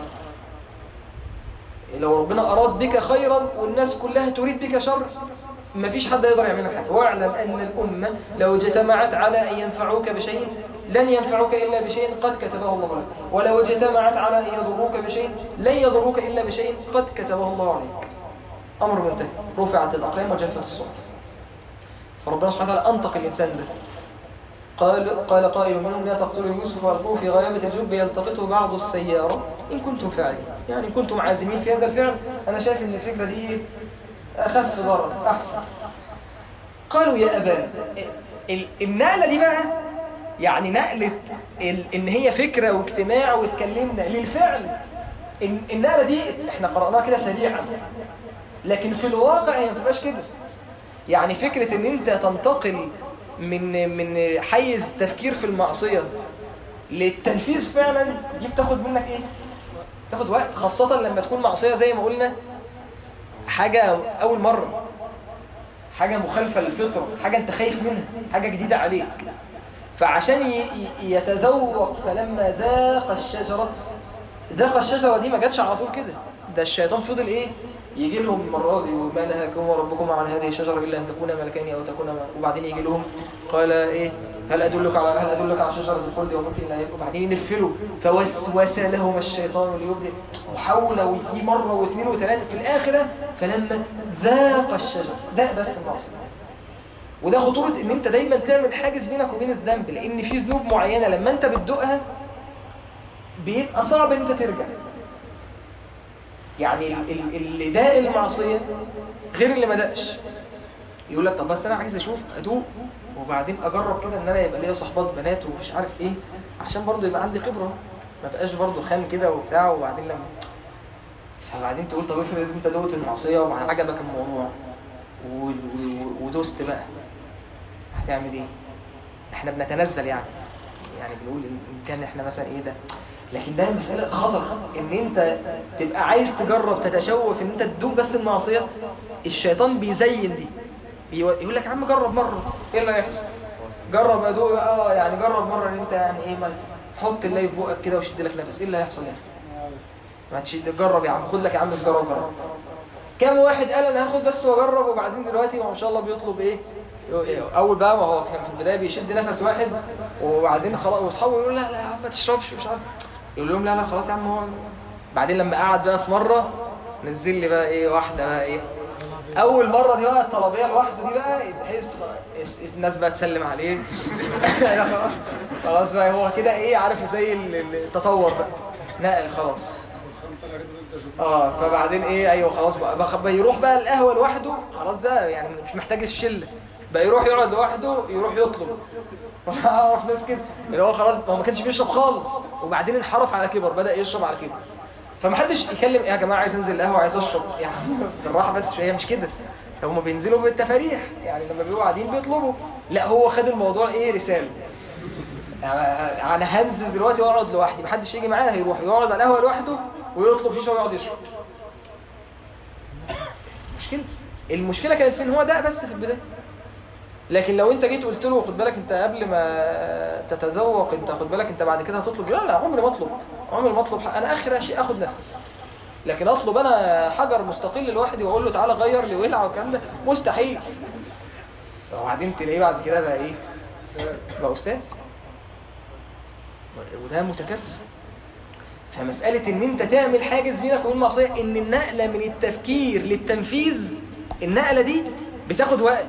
لو ربنا أراد بك خيرا والناس كلها تريد بك شر ما فيش حد يقدر يعمل لك حاجة واعلم أن الأمة لو اجتمعت على أن ينفعوك بشيء لن ينفعوك إلا بشيء قد كتبه الله لك ولو اجتمعت على أن يضروك بشيء لن يضروك إلا بشيء قد كتبه الله عليك أمر منتهي رفعت الأقلام وجفت الصحف فربنا سبحانه وتعالى أنطق الإنسان ده قال قال قائل منهم لا تقتلوا يوسف والقوه في غيابة الجب يلتقطه بعض السيارة إن كنتم فاعلين يعني إن كنتم عازمين في هذا الفعل أنا شايف إن الفكرة دي أخف ضرر أحسن قالوا يا أبانا ال- النقلة دي بقى يعني نقلة ال- إن هي فكرة واجتماع واتكلمنا للفعل ال- النقلة دي احنا قرأناها كده سريعا لكن في الواقع هي ما بتبقاش كده يعني فكرة ان انت تنتقل من من حيز التفكير في المعصية للتنفيذ فعلا دي بتاخد منك ايه تاخد وقت خاصة لما تكون معصية زي ما قلنا حاجة اول مرة حاجة مخالفة للفطرة حاجة انت خايف منها حاجة جديدة عليك فعشان ي- ي- يتذوق فلما ذاق الشجرة ذاق الشجرة دي ما جاتش على طول كده ده الشيطان فضل ايه يجي لهم المرة دي وما نهاكم ربكم عن هذه الشجرة إلا أن تكونا ملكين أو تكونا ملك وبعدين يجي لهم قال إيه هل أدلك على هل أدلك على شجرة الخلد وملك لا يبقى وبعدين ينفلوا فوسوس لهما الشيطان ليبدئ وحاول ويجي مرة واثنين وثلاثة في الآخرة فلما ذاق الشجرة ذاق بس المعصية وده خطورة ان انت دايما تعمل حاجز بينك وبين الذنب لان في ذنوب معينة لما انت بتدوقها بيبقى صعب ان انت ترجع يعني ال- ال- اللي داق المعصية غير اللي ما دقش يقول لك طب بس انا عايز اشوف ادوق وبعدين اجرب كده ان انا يبقى ليا صحبات بنات ومش عارف ايه عشان برضه يبقى عندي خبرة ما بقاش برضه خام كده وبتاع وبعدين لما فبعدين تقول طب افرض انت دوت المعصية وعجبك الموضوع و- و- ودوست بقى هتعمل ايه احنا بنتنزل يعني يعني بنقول ان إن كان احنا مثلا ايه ده لكن ده مسألة خطر ان انت تبقى عايز تجرب تتشوف ان انت تدوق بس المعصية الشيطان بيزين دي بيو- يقول لك يا عم جرب مرة ايه اللي هيحصل جرب ادوق اه يعني جرب مرة ان انت يعني ايه ما تحط اللي في بقك كده وشد لك نفس ايه اللي هيحصل يعني ما تشد جرب يا عم خد لك يا عم جرب جرب كم واحد قال انا هاخد بس واجرب وبعدين دلوقتي ما شاء الله بيطلب ايه اول بقى ما هو كان في البدايه بيشد نفس واحد وبعدين خلاص واصحابه يقولوا لا لا يا عم ما تشربش مش عارف يقول لهم لا لا خلاص يا عم هو بعدين لما قعد بقى في مره نزل لي بقى ايه واحده بقى ايه اول مره دي بقى الطلبيه لوحده دي بقى تحس الناس بقى تسلم عليه خلاص خلاص بقى هو كده ايه عارف زي ال- ال- التطور بقى نقل خلاص اه فبعدين ايه ايوه خلاص بقى, بقى بقى يروح بقى القهوه لوحده خلاص ده يعني مش محتاج الشله بقى يروح يقعد لوحده يروح يطلب اعرف ناس كده اللي هو خلاص هو ما كانش بيشرب خالص وبعدين انحرف على كبر بدا يشرب على كبر فمحدش يكلم يا جماعه عايز انزل القهوه عايز اشرب يعني بالراحه بس هي مش كده هم بينزلوا بالتفاريح يعني لما بيبقوا قاعدين بيطلبوا لا هو خد الموضوع ايه رساله يعني انا هنزل دلوقتي واقعد لوحدي محدش يجي معايا هيروح يقعد على القهوه لوحده ويطلب شيشه ويقعد يشرب مشكلة المشكلة كانت في ان هو ده بس في البداية لكن لو انت جيت قلت له خد بالك انت قبل ما تتذوق انت خد بالك انت بعد كده هتطلب لا لا عمري ما اطلب عمري ما اطلب حق. انا اخر شيء اخد نفس لكن اطلب انا حجر مستقل لوحدي واقول له تعالى غير لي ولع والكلام ده مستحيل وبعدين تلاقيه بعد كده بقى ايه بقى استاذ وده متكرر فمسألة ان انت تعمل حاجز بينك وبين المعصية ان النقلة من التفكير للتنفيذ النقلة دي بتاخد وقت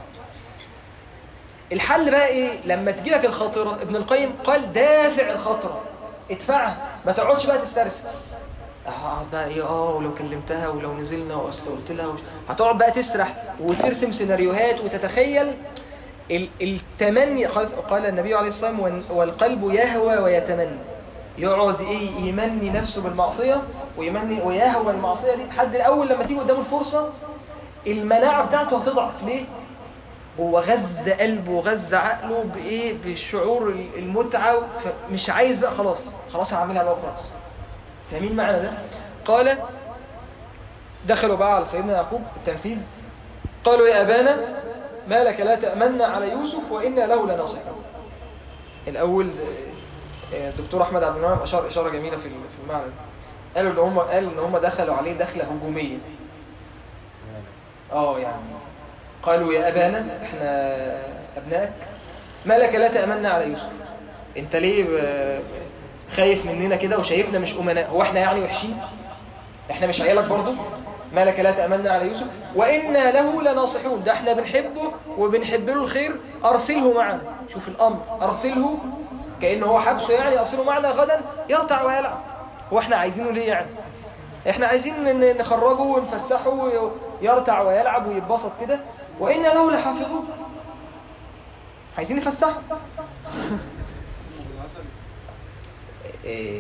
الحل بقى ايه لما تجيلك الخاطرة ابن القيم قال دافع الخاطرة ادفعها ما تقعدش بقى تسترسل هقعد بقى ايه اه ولو كلمتها ولو نزلنا واصل قلت لها وش... هتقعد بقى تسرح وترسم سيناريوهات وتتخيل ال- التمني قال قال النبي عليه الصلاة والسلام "وال- والقلب يهوى ويتمنى يقعد ايه يمني نفسه بالمعصية ويمني ويهوى المعصية دي لحد الاول لما تيجي قدامه الفرصة المناعة بتاعته هتضعف ليه هو غذى قلبه وغذى عقله بايه بالشعور المتعة فمش عايز بقى خلاص خلاص هعملها بقى خلاص فاهمين معنى ده قال دخلوا بقى على سيدنا يعقوب التنفيذ قالوا يا أبانا ما لك لا تأمنا على يوسف وإنا له لناصحون الأول آه، الدكتور أحمد عبد المنعم أشار إشارة جميلة في في المعنى ده. قالوا إن هم قالوا إن هم دخلوا عليه دخلة هجومية اه يعني قالوا يا أبانا إحنا أبنائك ما لك لا تأمنا على يوسف أنت ليه ب- خايف مننا كده وشايفنا مش أمناء هو إحنا يعني وحشين إحنا مش عيالك برضو ما لك لا تأمنا على يوسف وإنا له لناصحون ده إحنا بنحبه وبنحب له الخير أرسله معنا شوف الأمر أرسله كأنه هو حبسه يعني أرسله معنا غدا يرتع ويلعب هو إحنا عايزينه ليه يعني احنا عايزين ن- نخرجه ونفسحه ويرتع ويلعب ويتبسط كده وإنا له لحافظون عايزين نفسحه إيه،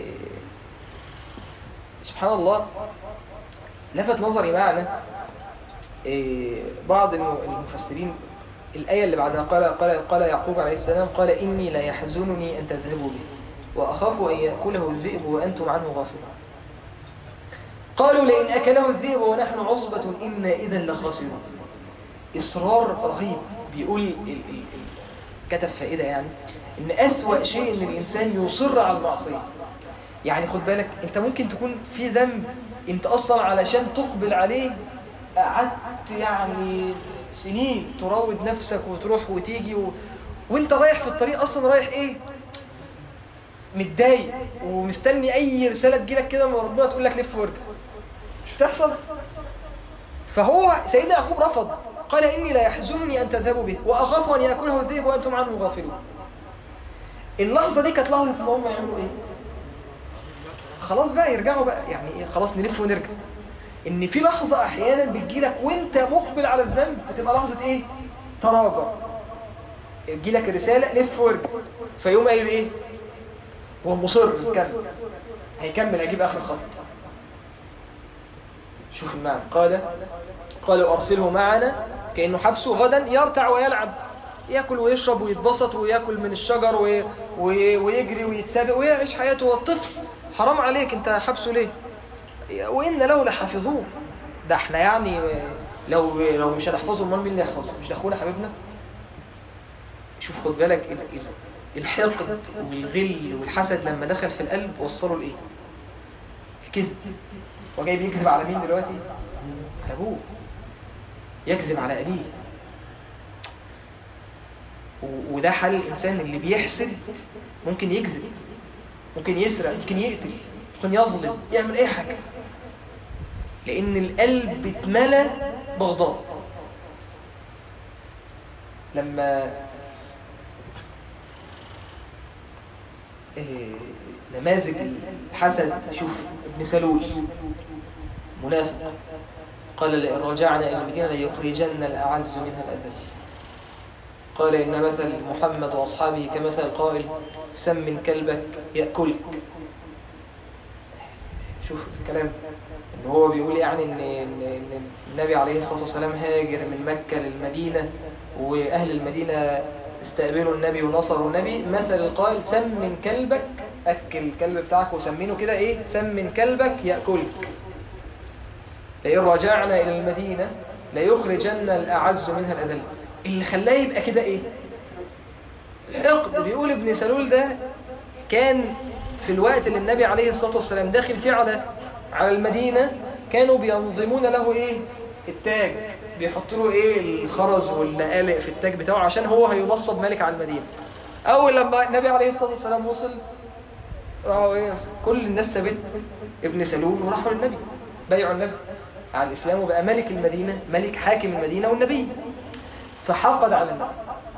سبحان الله لفت نظري معنى إيه، بعض الم- المفسرين الآية اللي بعدها قال, قال, قال يعقوب عليه السلام قال إني لا يحزنني أن تذهبوا به وأخاف أن يأكله الذئب وأنتم عنه غافلون قالوا لئن أكله الذئب ونحن عصبة إنا إذا لخاسرون إصرار رهيب بيقول ال- ال- ال- كتب فائدة يعني إن أسوأ شيء إن الإنسان يصر على المعصية يعني خد بالك أنت ممكن تكون في ذنب أنت أصلا علشان تقبل عليه قعدت يعني سنين تراود نفسك وتروح وتيجي و... وانت رايح في الطريق اصلا رايح ايه متضايق ومستني اي رساله تجيلك كده من ربنا تقول لك لف وارجع مش بتحصل فهو سيدنا يعقوب رفض قال اني لا يحزنني ان تذهبوا به واخاف ان ياكله الذئب وانتم عنه غافلون اللحظه دي كانت لحظه ان هم يعملوا ايه خلاص بقى يرجعوا بقى يعني إيه خلاص نلف ونرجع ان في لحظه احيانا بتجيلك وانت مقبل على الذنب بتبقى لحظه ايه تراجع يجيلك رساله لف وارجع فيقوم قايل ايه هو مصر يكمل هيكمل هيجيب اخر خط شوف المعنى قال قال أرسله معنا كأنه حبسه غدا يرتع ويلعب يأكل ويشرب ويتبسط ويأكل من الشجر وي... وي... ويجري ويتسابق ويعيش حياته والطفل حرام عليك انت حبسه ليه وإن له لحافظون ده احنا يعني لو لو مش هنحفظه امال مين اللي يحفظه مش ده اخونا حبيبنا شوف خد بالك ال- ال- الحقد والغل والحسد لما دخل في القلب وصلوا لايه الكذب هو جاي بيكذب على مين دلوقتي على ابوه يكذب على ابيه و- وده حال الانسان اللي بيحسد ممكن يكذب ممكن يسرق ممكن يقتل ممكن يظلم يعمل اي حاجه لان القلب اتملى بغضاء لما إيه، نماذج الحسد شوف ابن سلول منافق قال لئن رجعنا إلى المدينة ليخرجن الأعز منها الأذل قال إن مثل محمد وأصحابه كمثل القائل سمن كلبك يأكلك شوف الكلام ان هو بيقول يعني ان ان إن النبي عليه الصلاه والسلام هاجر من مكه للمدينه واهل المدينه استقبلوا النبي ونصروا النبي مثل القائل سمن كلبك اكل الكلب بتاعك وسمينه كده ايه سمن كلبك ياكلك لئن رجعنا الى المدينه ليخرجن الاعز منها الاذل اللي خلاه يبقى كده ايه حقد بيقول ابن سلول ده كان في الوقت اللي النبي عليه الصلاه والسلام داخل فيه على على المدينه كانوا بينظمون له ايه التاج بيحط له ايه الخرز واللقالق في التاج بتاعه عشان هو هينصب ملك على المدينه اول لما النبي عليه الصلاه والسلام وصل راحوا ايه كل الناس سابت ابن سلول وراحوا للنبي بايعوا النبي على الاسلام وبقى ملك المدينه ملك حاكم المدينه والنبي فحقد على النبي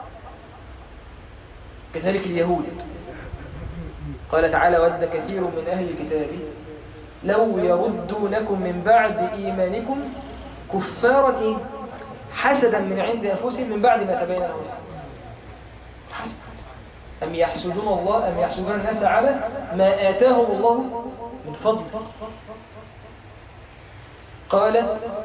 كذلك اليهود قال تعالى ود كثير من اهل الكتاب لو يردونكم من بعد ايمانكم كفارا ايه حسدا من عند انفسهم من بعد ما تبين لهم حسد أم يحسدون الله أم يحسدون الناس على ما آتاهم الله من فضل قال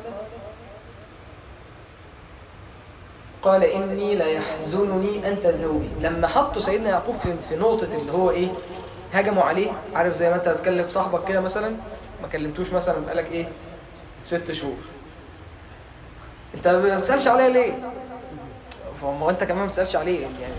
قال إني لا يحزنني أن تذهبوا بي لما حطوا سيدنا يعقوب في, في نقطة اللي هو إيه هجموا عليه عارف زي ما أنت بتكلم صاحبك كده مثلا ما كلمتوش مثلا بقالك إيه ست شهور أنت ما بتسألش عليها ليه فما أنت كمان ما بتسألش عليه يعني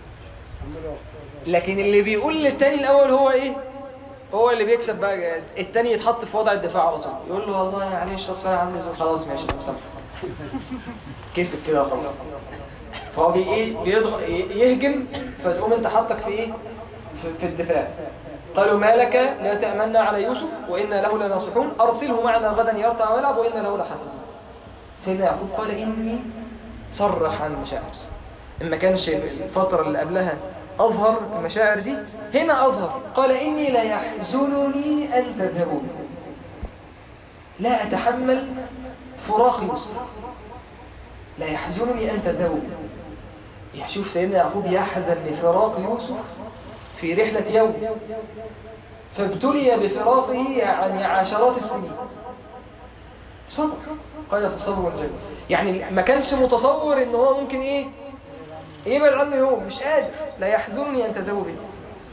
لكن اللي بيقول للتاني الاول هو ايه هو اللي بيكسب بقى التاني يتحط في وضع الدفاع على طول يقول له والله معلش اصل انا عندي ظروف خلاص ماشي مسامح كسب كده خلاص فهو بي ايه بيضغط يهجم فتقوم انت حطك في ايه في, في الدفاع قالوا ما لك لا تأمنا على يوسف وإنا له لناصحون أرسله معنا غدا يرتع ويلعب وإنا له لحافظون سيدنا يعقوب قال إني صرح عن مشاعر ما كانش الفترة اللي قبلها أظهر المشاعر دي هنا أظهر قال إني لا يحزنني أن تذهبوا لا أتحمل فراق يوسف لا يحزنني أن تذهبوا يشوف سيدنا يعقوب يحزن لفراق يوسف في رحلة يوم فابتلي بفراقه يعني عشرات السنين صبر قال فصبر جميل يعني ما كانش متصور ان هو ممكن ايه يبعد عني هو مش قادر لا يحزنني أن تذهبوا به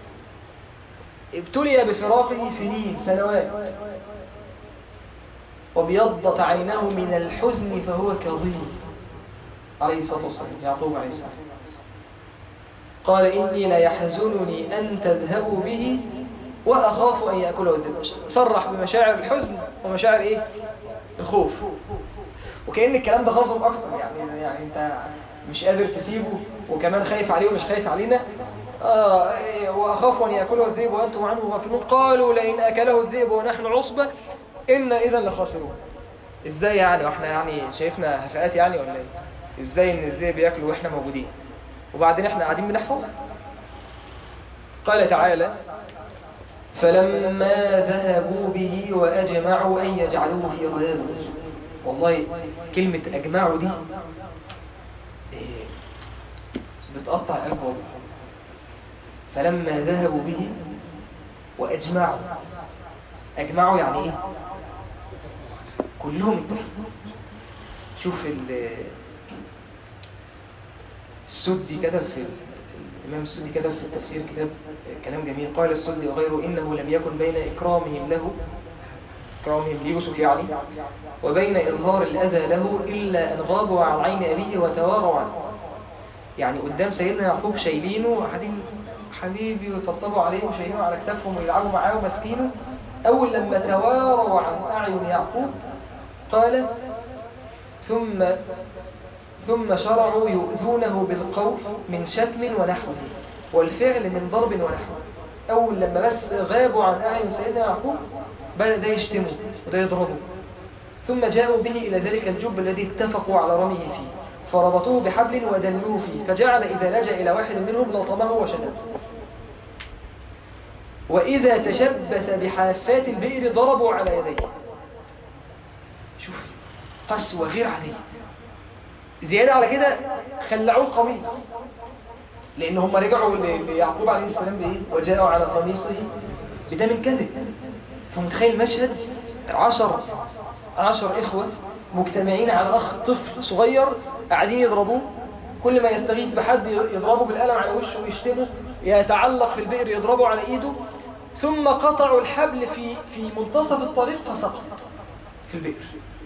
ابتلي بفراقه سنين سنوات وبيضت عيناه من الحزن فهو كظيم عليه الصلاة والسلام يعقوب عليه السلام قال إني لا يحزنني أن تذهبوا به وأخاف أن يأكله الذئب صرح بمشاعر الحزن ومشاعر إيه؟ الخوف وكأن الكلام ده غضب أكتر يعني يعني أنت مش قادر تسيبه وكمان خايف عليه ومش خايف علينا آه وأخاف أن يأكله الذئب وأنتم عنه غافلون قالوا لئن أكله الذئب ونحن عصبة إن إذا لخاسرون إزاي يعني وإحنا يعني شايفنا هفاءات يعني ولا إيه إزاي إن الذئب يأكله وإحنا موجودين وبعدين إحنا قاعدين بنحفظ قال تعالى فلما ذهبوا به وأجمعوا أن يجعلوه في غياب والله كلمة أجمعوا دي بتقطع قلب والله فلما ذهبوا به وأجمعوا أجمعوا يعني إيه كلهم اتفقوا شوف السدي كتب في الإمام السدي كتب في التفسير كتاب كلام جميل قال السدي وغيره إنه لم يكن بين إكرامهم له إكرامهم ليوسف يعني وبين إظهار الأذى له إلا أن غابوا عن عين أبيه وتواروا عنه يعني قدام سيدنا يعقوب شايلينه وقاعدين حبيبي ويطبطبوا عليه وشايلينه على كتافهم ويلعبوا معاه وماسكينه أول لما تواروا عن أعين يعقوب قال ثم ثم شرعوا يؤذونه بالقول من شتم ونحوه والفعل من ضرب ونحوه أول لما بس غابوا عن أعين سيدنا يعقوب بدأ ده يشتمه وده يضربه ثم جاءوا به إلى ذلك الجب الذي اتفقوا على رميه فيه فربطوه بحبل ودلوه فيه فجعل إذا لجأ إلى واحد منهم لطمه وشده وإذا تشبث بحافات البئر ضربوا على يديه شوف قسوة غير عادية زيادة على كده خلعوه القميص لأن هم رجعوا ليعقوب عليه السلام بإيه وجاءوا على قميصه بدم كذب فمتخيل مشهد عشر عشر إخوة مجتمعين على أخ طفل صغير قاعدين يضربوه كل ما يستغيث بحد يضربه بالقلم على وشه ويشتمه يتعلق في البئر يضربه على إيده ثم قطعوا الحبل في في منتصف الطريق فسقط في البئر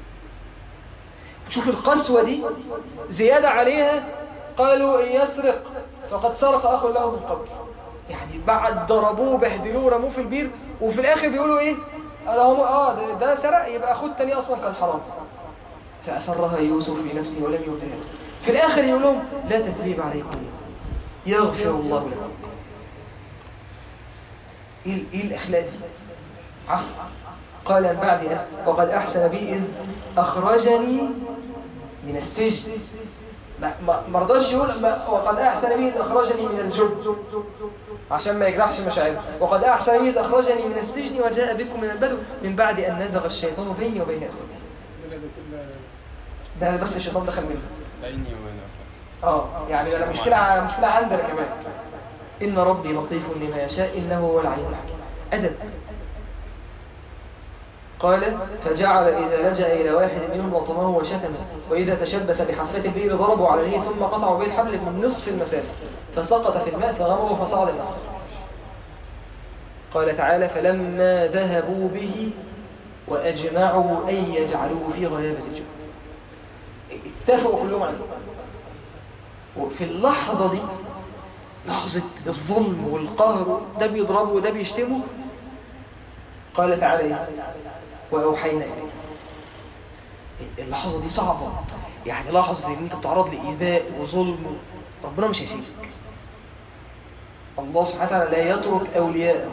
شوف القسوة دي زيادة عليها قالوا إن يسرق فقد سرق أخ له من قبل يعني بعد ضربوه بهدلوه رموه في البير وفي الآخر بيقولوا إيه قال هم آه ده, ده سرق يبقى أخوه التاني أصلا كان حرام فأسرها يوسف في نفسه ولم يبدها في الآخر يقول لهم لا تثريب عليكم يغفر الله لكم إيه, إيه الأخلاق دي عفو قال من بعد أن وقد أحسن بي إذ أخرجني من السجن ما ما- ما رضاش يقول ما وقد أحسن بي إذ أخرجني من الجب عشان ما يجرحش مشاعره وقد أحسن بي إذ أخرجني من السجن وجاء بكم من البدو من بعد أن نزغ الشيطان بيني وبين أخوتي كل ده كله ده بس الشيطان دخل منه بيني وبين أخواتي اه يعني انا مشكلة ع- مشكلة عندنا كمان إن ربي لطيف لما يشاء إنه هو العليم الحكيم أدب قال فجعل إذا لجأ إلى واحد منهم لطمه وشتمه وإذا تشبث بحفرة البئر ضربوا عليه ثم قطعوا به الحبل من نصف المسافة فسقط في الماء فغمره فصعد النصر قال تعالى فلما ذهبوا به وأجمعوا أن يجعلوه في غيابة الجب اتفقوا كلهم عليه وفي اللحظة دي لحظة الظلم والقهر ده بيضربه وده بيشتمه قال تعالى إيه؟ وأوحينا إليه اللحظة دي صعبة يعني لحظة إن أنت بتعرض لإيذاء وظلم ربنا مش هيسيبك الله سبحانه وتعالى لا يترك أولياءه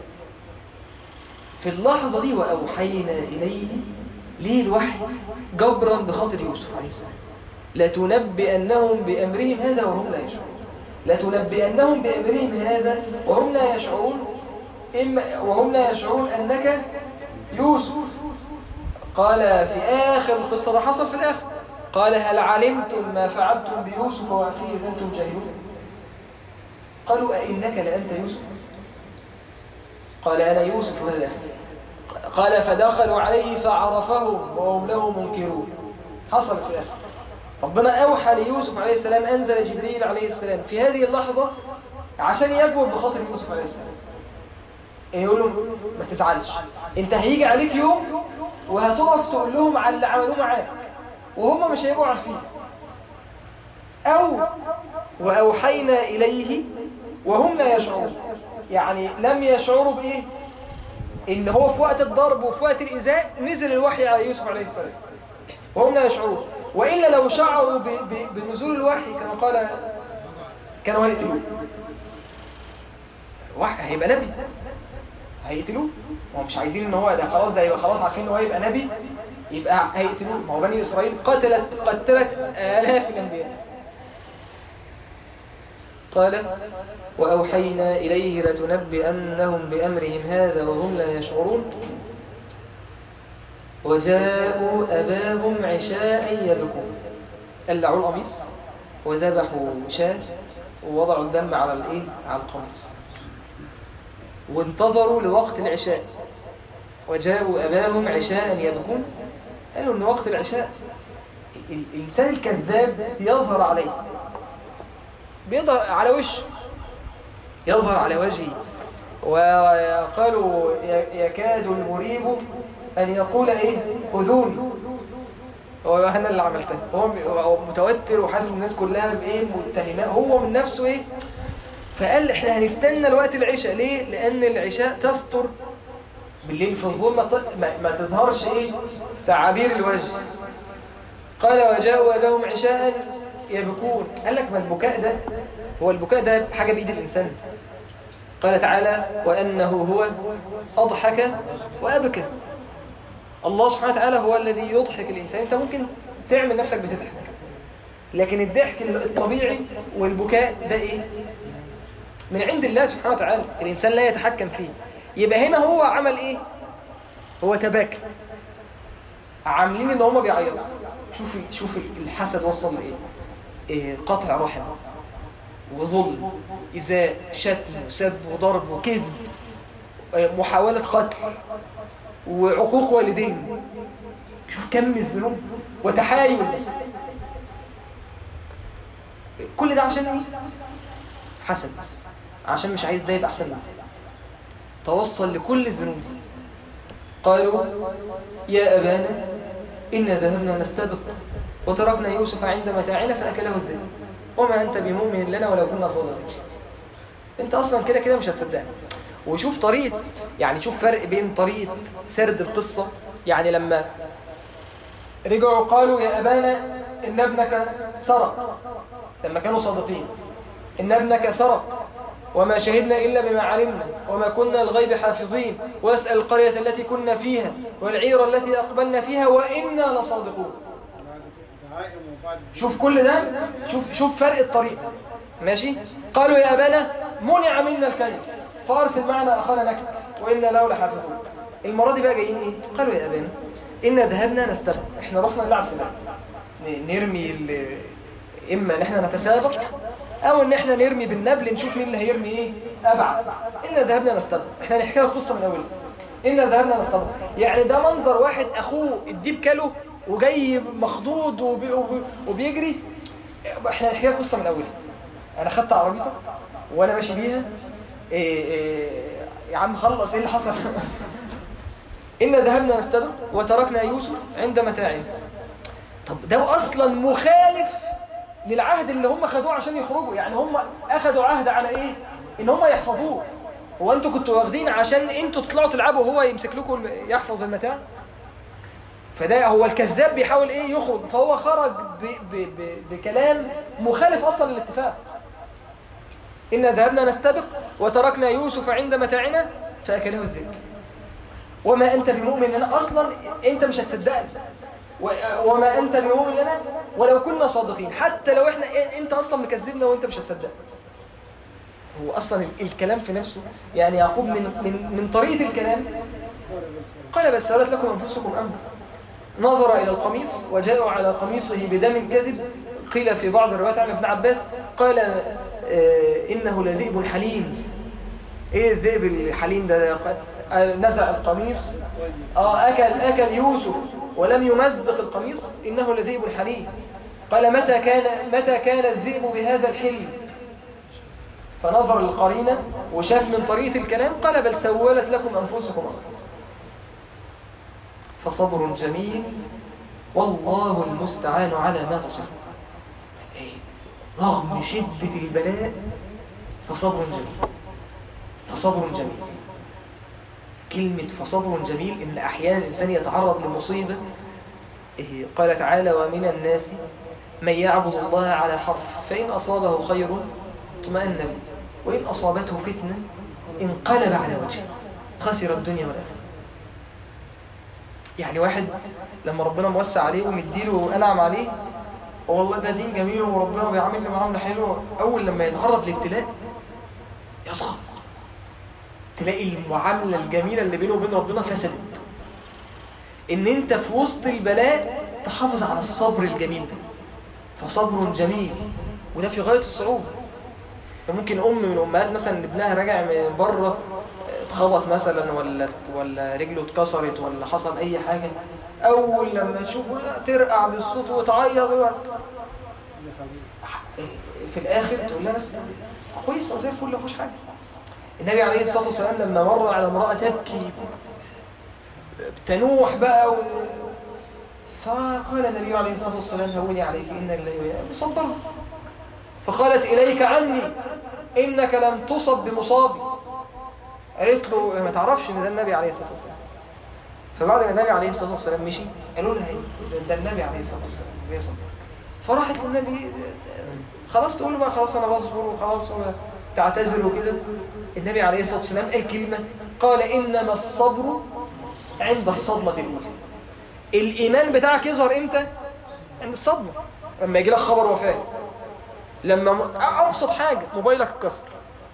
في اللحظة دي وأوحينا إليه ليه الوحي جبرا بخاطر يوسف عليه السلام لتنبئنهم بأمرهم هذا وهم لا يشعرون لتنبئنهم بأمرهم هذا وهم لا يشعرون إما وهم لا يشعرون أنك يوسف قال في آخر القصة ده حصل في الآخر قال هل علمتم ما فعلتم بيوسف وأخيه إذ أنتم جاهلون قالوا أئنك لأنت يوسف قال أنا يوسف هذا أخي. قال فدخلوا عليه فعرفهم وهم له منكرون حصل في الآخر ربنا أوحى ليوسف عليه السلام أنزل جبريل عليه السلام في هذه اللحظة عشان يجبر بخاطر يوسف عليه السلام يقول لهم ما تزعلش انت هيجي عليك يوم وهتقف تقول لهم على اللي عملوه معاك وهم مش هيبقوا عارفين أو وأوحينا إليه وهم لا يشعرون يعني لم يشعروا بإيه إن هو في وقت الضرب وفي وقت الإزاء نزل الوحي على يوسف عليه السلام وهم لا يشعرون وإلا لو شعروا ب- ب- بنزول الوحي كما قال كانوا هيقتلوه وحي هيبقى نبي هيقتلوه ما هو مش عايزين ان هو ده خلاص ده يبقى خلاص عارفين ان هو يبقى نبي يبقى هيقتلوه ما هو بني اسرائيل قتلت قتلت الاف الانبياء قال واوحينا اليه لتنبئنهم بامرهم هذا وهم لا يشعرون وجاءوا اباهم عشاء يبكون قلعوا القميص وذبحوا شاة ووضعوا الدم على الايه على القميص وانتظروا لوقت العشاء وجاءوا أباهم عشاء يبكون قالوا أن وقت العشاء ال- الإنسان الكذاب يظهر عليه بيظهر على وشه يظهر على وجهه وقالوا ي- يكاد المريب أن يقول إيه خذوني هو أنا اللي عملتها هو م- هو متوتر وحاسس الناس كلها بإيه متهمة هو من نفسه إيه فقال احنا هنستنى الوقت العشاء ليه لان العشاء تستر بالليل في الظلمة ت- ما, ما تظهرش ايه تعابير الوجه قال وجاءوا اباهم عشاء يبكون قال لك ما البكاء ده هو البكاء ده حاجة بإيد الإنسان قال تعالى وأنه هو أضحك وأبكى الله سبحانه وتعالى هو الذي يضحك الإنسان أنت ممكن تعمل نفسك بتضحك لكن الضحك الطبيعي والبكاء ده إيه من عند الله سبحانه وتعالى الإنسان لا يتحكم فيه يبقى هنا هو عمل إيه هو تباكى عاملين ان هم بيعيطوا شوف شوف الحسد وصل لايه إيه قطع رحم وظلم إزاء شتم وسب وضرب وكذب إيه محاولة قتل وعقوق والدين شوف كم الذنوب وتحايل كل ده عشان ايه حسد عشان مش عايز ده يبقى احسن منه توصل لكل الذنوب دي قالوا يا أبانا إنا ذهبنا نستبق وتركنا يوسف عند متاعنا فأكله الذئب وما أنت بمؤمن لنا ولو كنا صادقين أنت أصلا كده كده مش هتصدقني وشوف طريقة يعني شوف فرق بين طريقة سرد القصة يعني لما رجعوا قالوا يا أبانا إن ابنك سرق لما كانوا صادقين إن ابنك سرق وما شهدنا إلا بما علمنا وما كنا الغيب حافظين واسأل القرية التي كنا فيها والعير التي أقبلنا فيها وإنا لصادقون دعائم وبعد شوف كل ده شوف شوف فرق الطريق ماشي قالوا يا أبانا منع منا الكلب فأرسل معنا أخانا نكتب وإنا له لحافظون المرة دي بقى جايين إيه قالوا يا أبانا إنا ذهبنا نستبق إحنا رحنا نلعب سباق ن- نرمي ال- إما إن إحنا نتسابق أو إن إحنا نرمي بالنبل نشوف مين اللي هيرمي إيه أبعد إنا ذهبنا نستبق إحنا نحكي لك القصة من أولها إنا ذهبنا نستبق يعني ده منظر واحد أخوه الديب كله وجاي مخضوض وبي وبي وبيجري إحنا نحكي لك القصة من أولها أنا خدت عربيتك وأنا ماشي بيها إيه إيه يا عم خلص إيه اللي حصل إنا ذهبنا نستبق وتركنا يوسف عند متاعنا طب ده أصلا مخالف للعهد اللي هم خدوه عشان يخرجوا يعني هم أخدوا عهد على إيه إن هم يحفظوه هو أنتوا كنتوا واخدين عشان أنتوا تطلعوا تلعبوا وهو يمسك لكم الم- يحفظ المتاع فده هو الكذاب بيحاول إيه يخرج فهو خرج ب ب ب بكلام مخالف أصلا للاتفاق إنا ذهبنا نستبق وتركنا يوسف عند متاعنا فأكله الذئب وما أنت بمؤمن لنا أصلا أنت مش هتصدقني و- وما أنت بمؤمن لنا ولو كنا صادقين حتى لو إحنا أنت أصلا مكذبنا وأنت مش هتصدق هو أصلا ال- الكلام في نفسه يعني يعقوب من, من, من طريقة الكلام قال بل سولت لكم أنفسكم أمر نظر إلى القميص وجاءوا على قميصه بدم كذب قيل في بعض الروايات عن ابن عباس قال آه، إنه لذئب حليم ايه الذئب الحليم ده قد نزع القميص اه اكل اكل يوسف ولم يمزق القميص انه لذئب حليم قال متى كان متى كان الذئب بهذا الحلم فنظر القرينة وشاف من طريقة الكلام قال بل سولت لكم أنفسكم أمر فصبر جميل والله المستعان على ما تصف رغم شدة البلاء فصبر جميل فصبر جميل كلمة فصبر جميل إن أحيانا الإنسان يتعرض لمصيبة إيه، قال تعالى ومن الناس من يعبد الله على حرف فإن أصابه خير اطمأن به وإن أصابته فتنة انقلب على وجهه خسر الدنيا والآخرة يعني واحد لما ربنا موسع عليه ومديله وأنعم عليه والله ده دين جميل وربنا بيعاملني معاملة حلوة أول لما يتعرض لابتلاء يسقط تلاقي المعاملة الجميلة اللي بينه وبين ربنا فسدت ان انت في وسط البلاء تحافظ على الصبر الجميل ده فصبر جميل وده في غاية الصعوبة فممكن ام من امهات مثلا ابنها راجع من بره اتخبط مثلا ولا ولا رجله اتكسرت ولا حصل اي حاجة اول لما تشوفه ترقع بالصوت وتعيط في الاخر تقول لها بس كويس زي الفل ما فيهوش حاجه النبي عليه الصلاه والسلام لما مر على امراه تبكي تنوح بقى و... فقال النبي عليه الصلاه والسلام هوني عليك ان الله بصبرها فقالت اليك عني انك لم تصب بمصابي قالت له ما تعرفش ان ده النبي عليه الصلاه والسلام فبعد ما النبي عليه الصلاه والسلام مشي قالوا لها ايه ده النبي عليه الصلاه والسلام بيصبر فراحت للنبي خلاص تقول له بقى خلاص انا بصبر وخلاص تعتذر وكده النبي عليه الصلاه والسلام قال كلمه قال انما الصبر عند الصدمه الاولى الايمان بتاعك يظهر امتى عند الصدمه لما يجي لك خبر وفاه لما م... ابسط حاجه موبايلك اتكسر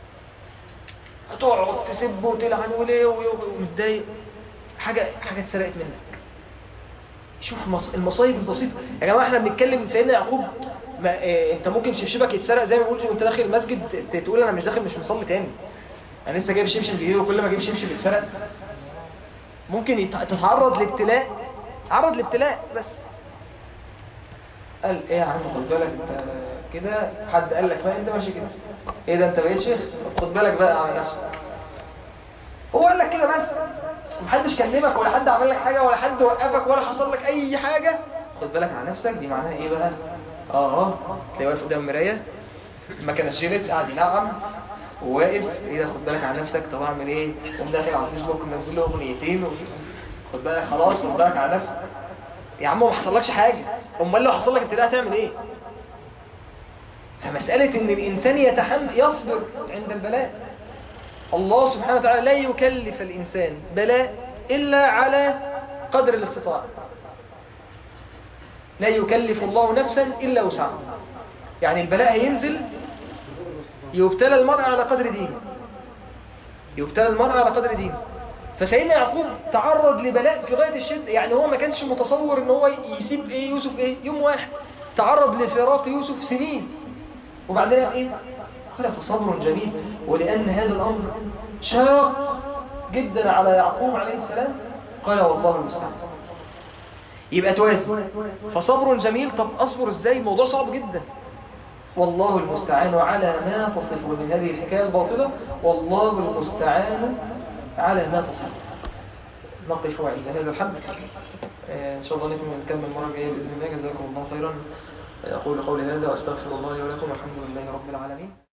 هتقعد تسب وتلعن وليه ومتضايق حاجه حاجه اتسرقت منك شوف مص... المصايب البسيطه يا جماعه احنا بنتكلم سيدنا يعقوب ما إيه انت ممكن شبشبك يتسرق زي ما بيقول وانت داخل المسجد ت- تقول انا مش داخل مش مصلي تاني انا لسه جايب شبشب جديد وكل ما اجيب شبشب يتسرق ممكن يت... تتعرض لابتلاء تعرض لابتلاء بس قال ايه يا عم خد بالك انت كده حد قال لك ما انت ماشي كده ايه ده انت بقيت شيخ طب خد بالك بقى على نفسك هو قال لك كده بس محدش كلمك ولا حد عمل لك حاجة ولا حد وقفك ولا حصل لك أي حاجة خد بالك على نفسك دي معناها إيه بقى؟ آه آه تلاقي واقف قدام المراية المكنة شيلت قاعد ينعم وواقف ايه ده خد بالك على نفسك طب اعمل ايه قوم داخل على الفيسبوك منزل له اغنيتين و... خد بالك خلاص خد بالك على نفسك يا عم ما حصلكش حاجه امال لو حصل لك انت ده هتعمل ايه فمساله ان الانسان يتحمل يصبر عند البلاء الله سبحانه وتعالى لا يكلف الانسان بلاء الا على قدر الاستطاعه لا يكلف الله نفسا الا وسعها يعني البلاء هينزل يبتلى المرء على قدر دينه يبتلى المرء على قدر دينه فسيدنا يعقوب تعرض لبلاء في غاية الشدة يعني هو ما كانش متصور ان هو يسيب ايه يوسف ايه يوم واحد تعرض لفراق يوسف سنين وبعدين ايه قال فصبر جميل ولأن هذا الأمر شاق جدا على يعقوب عليه السلام قال والله المستعان يبقى توازن فصبر جميل طب أصبر ازاي الموضوع صعب جدا والله المستعان على ما تصف من هذه الحكاية الباطلة والله المستعان على ما تصف نقف عند هذا الحد آه، إن شاء الله نكمل نكمل المرة الجاية بإذن الله جزاكم الله خيرا أقول قولي هذا وأستغفر الله لي ولكم والحمد لله رب العالمين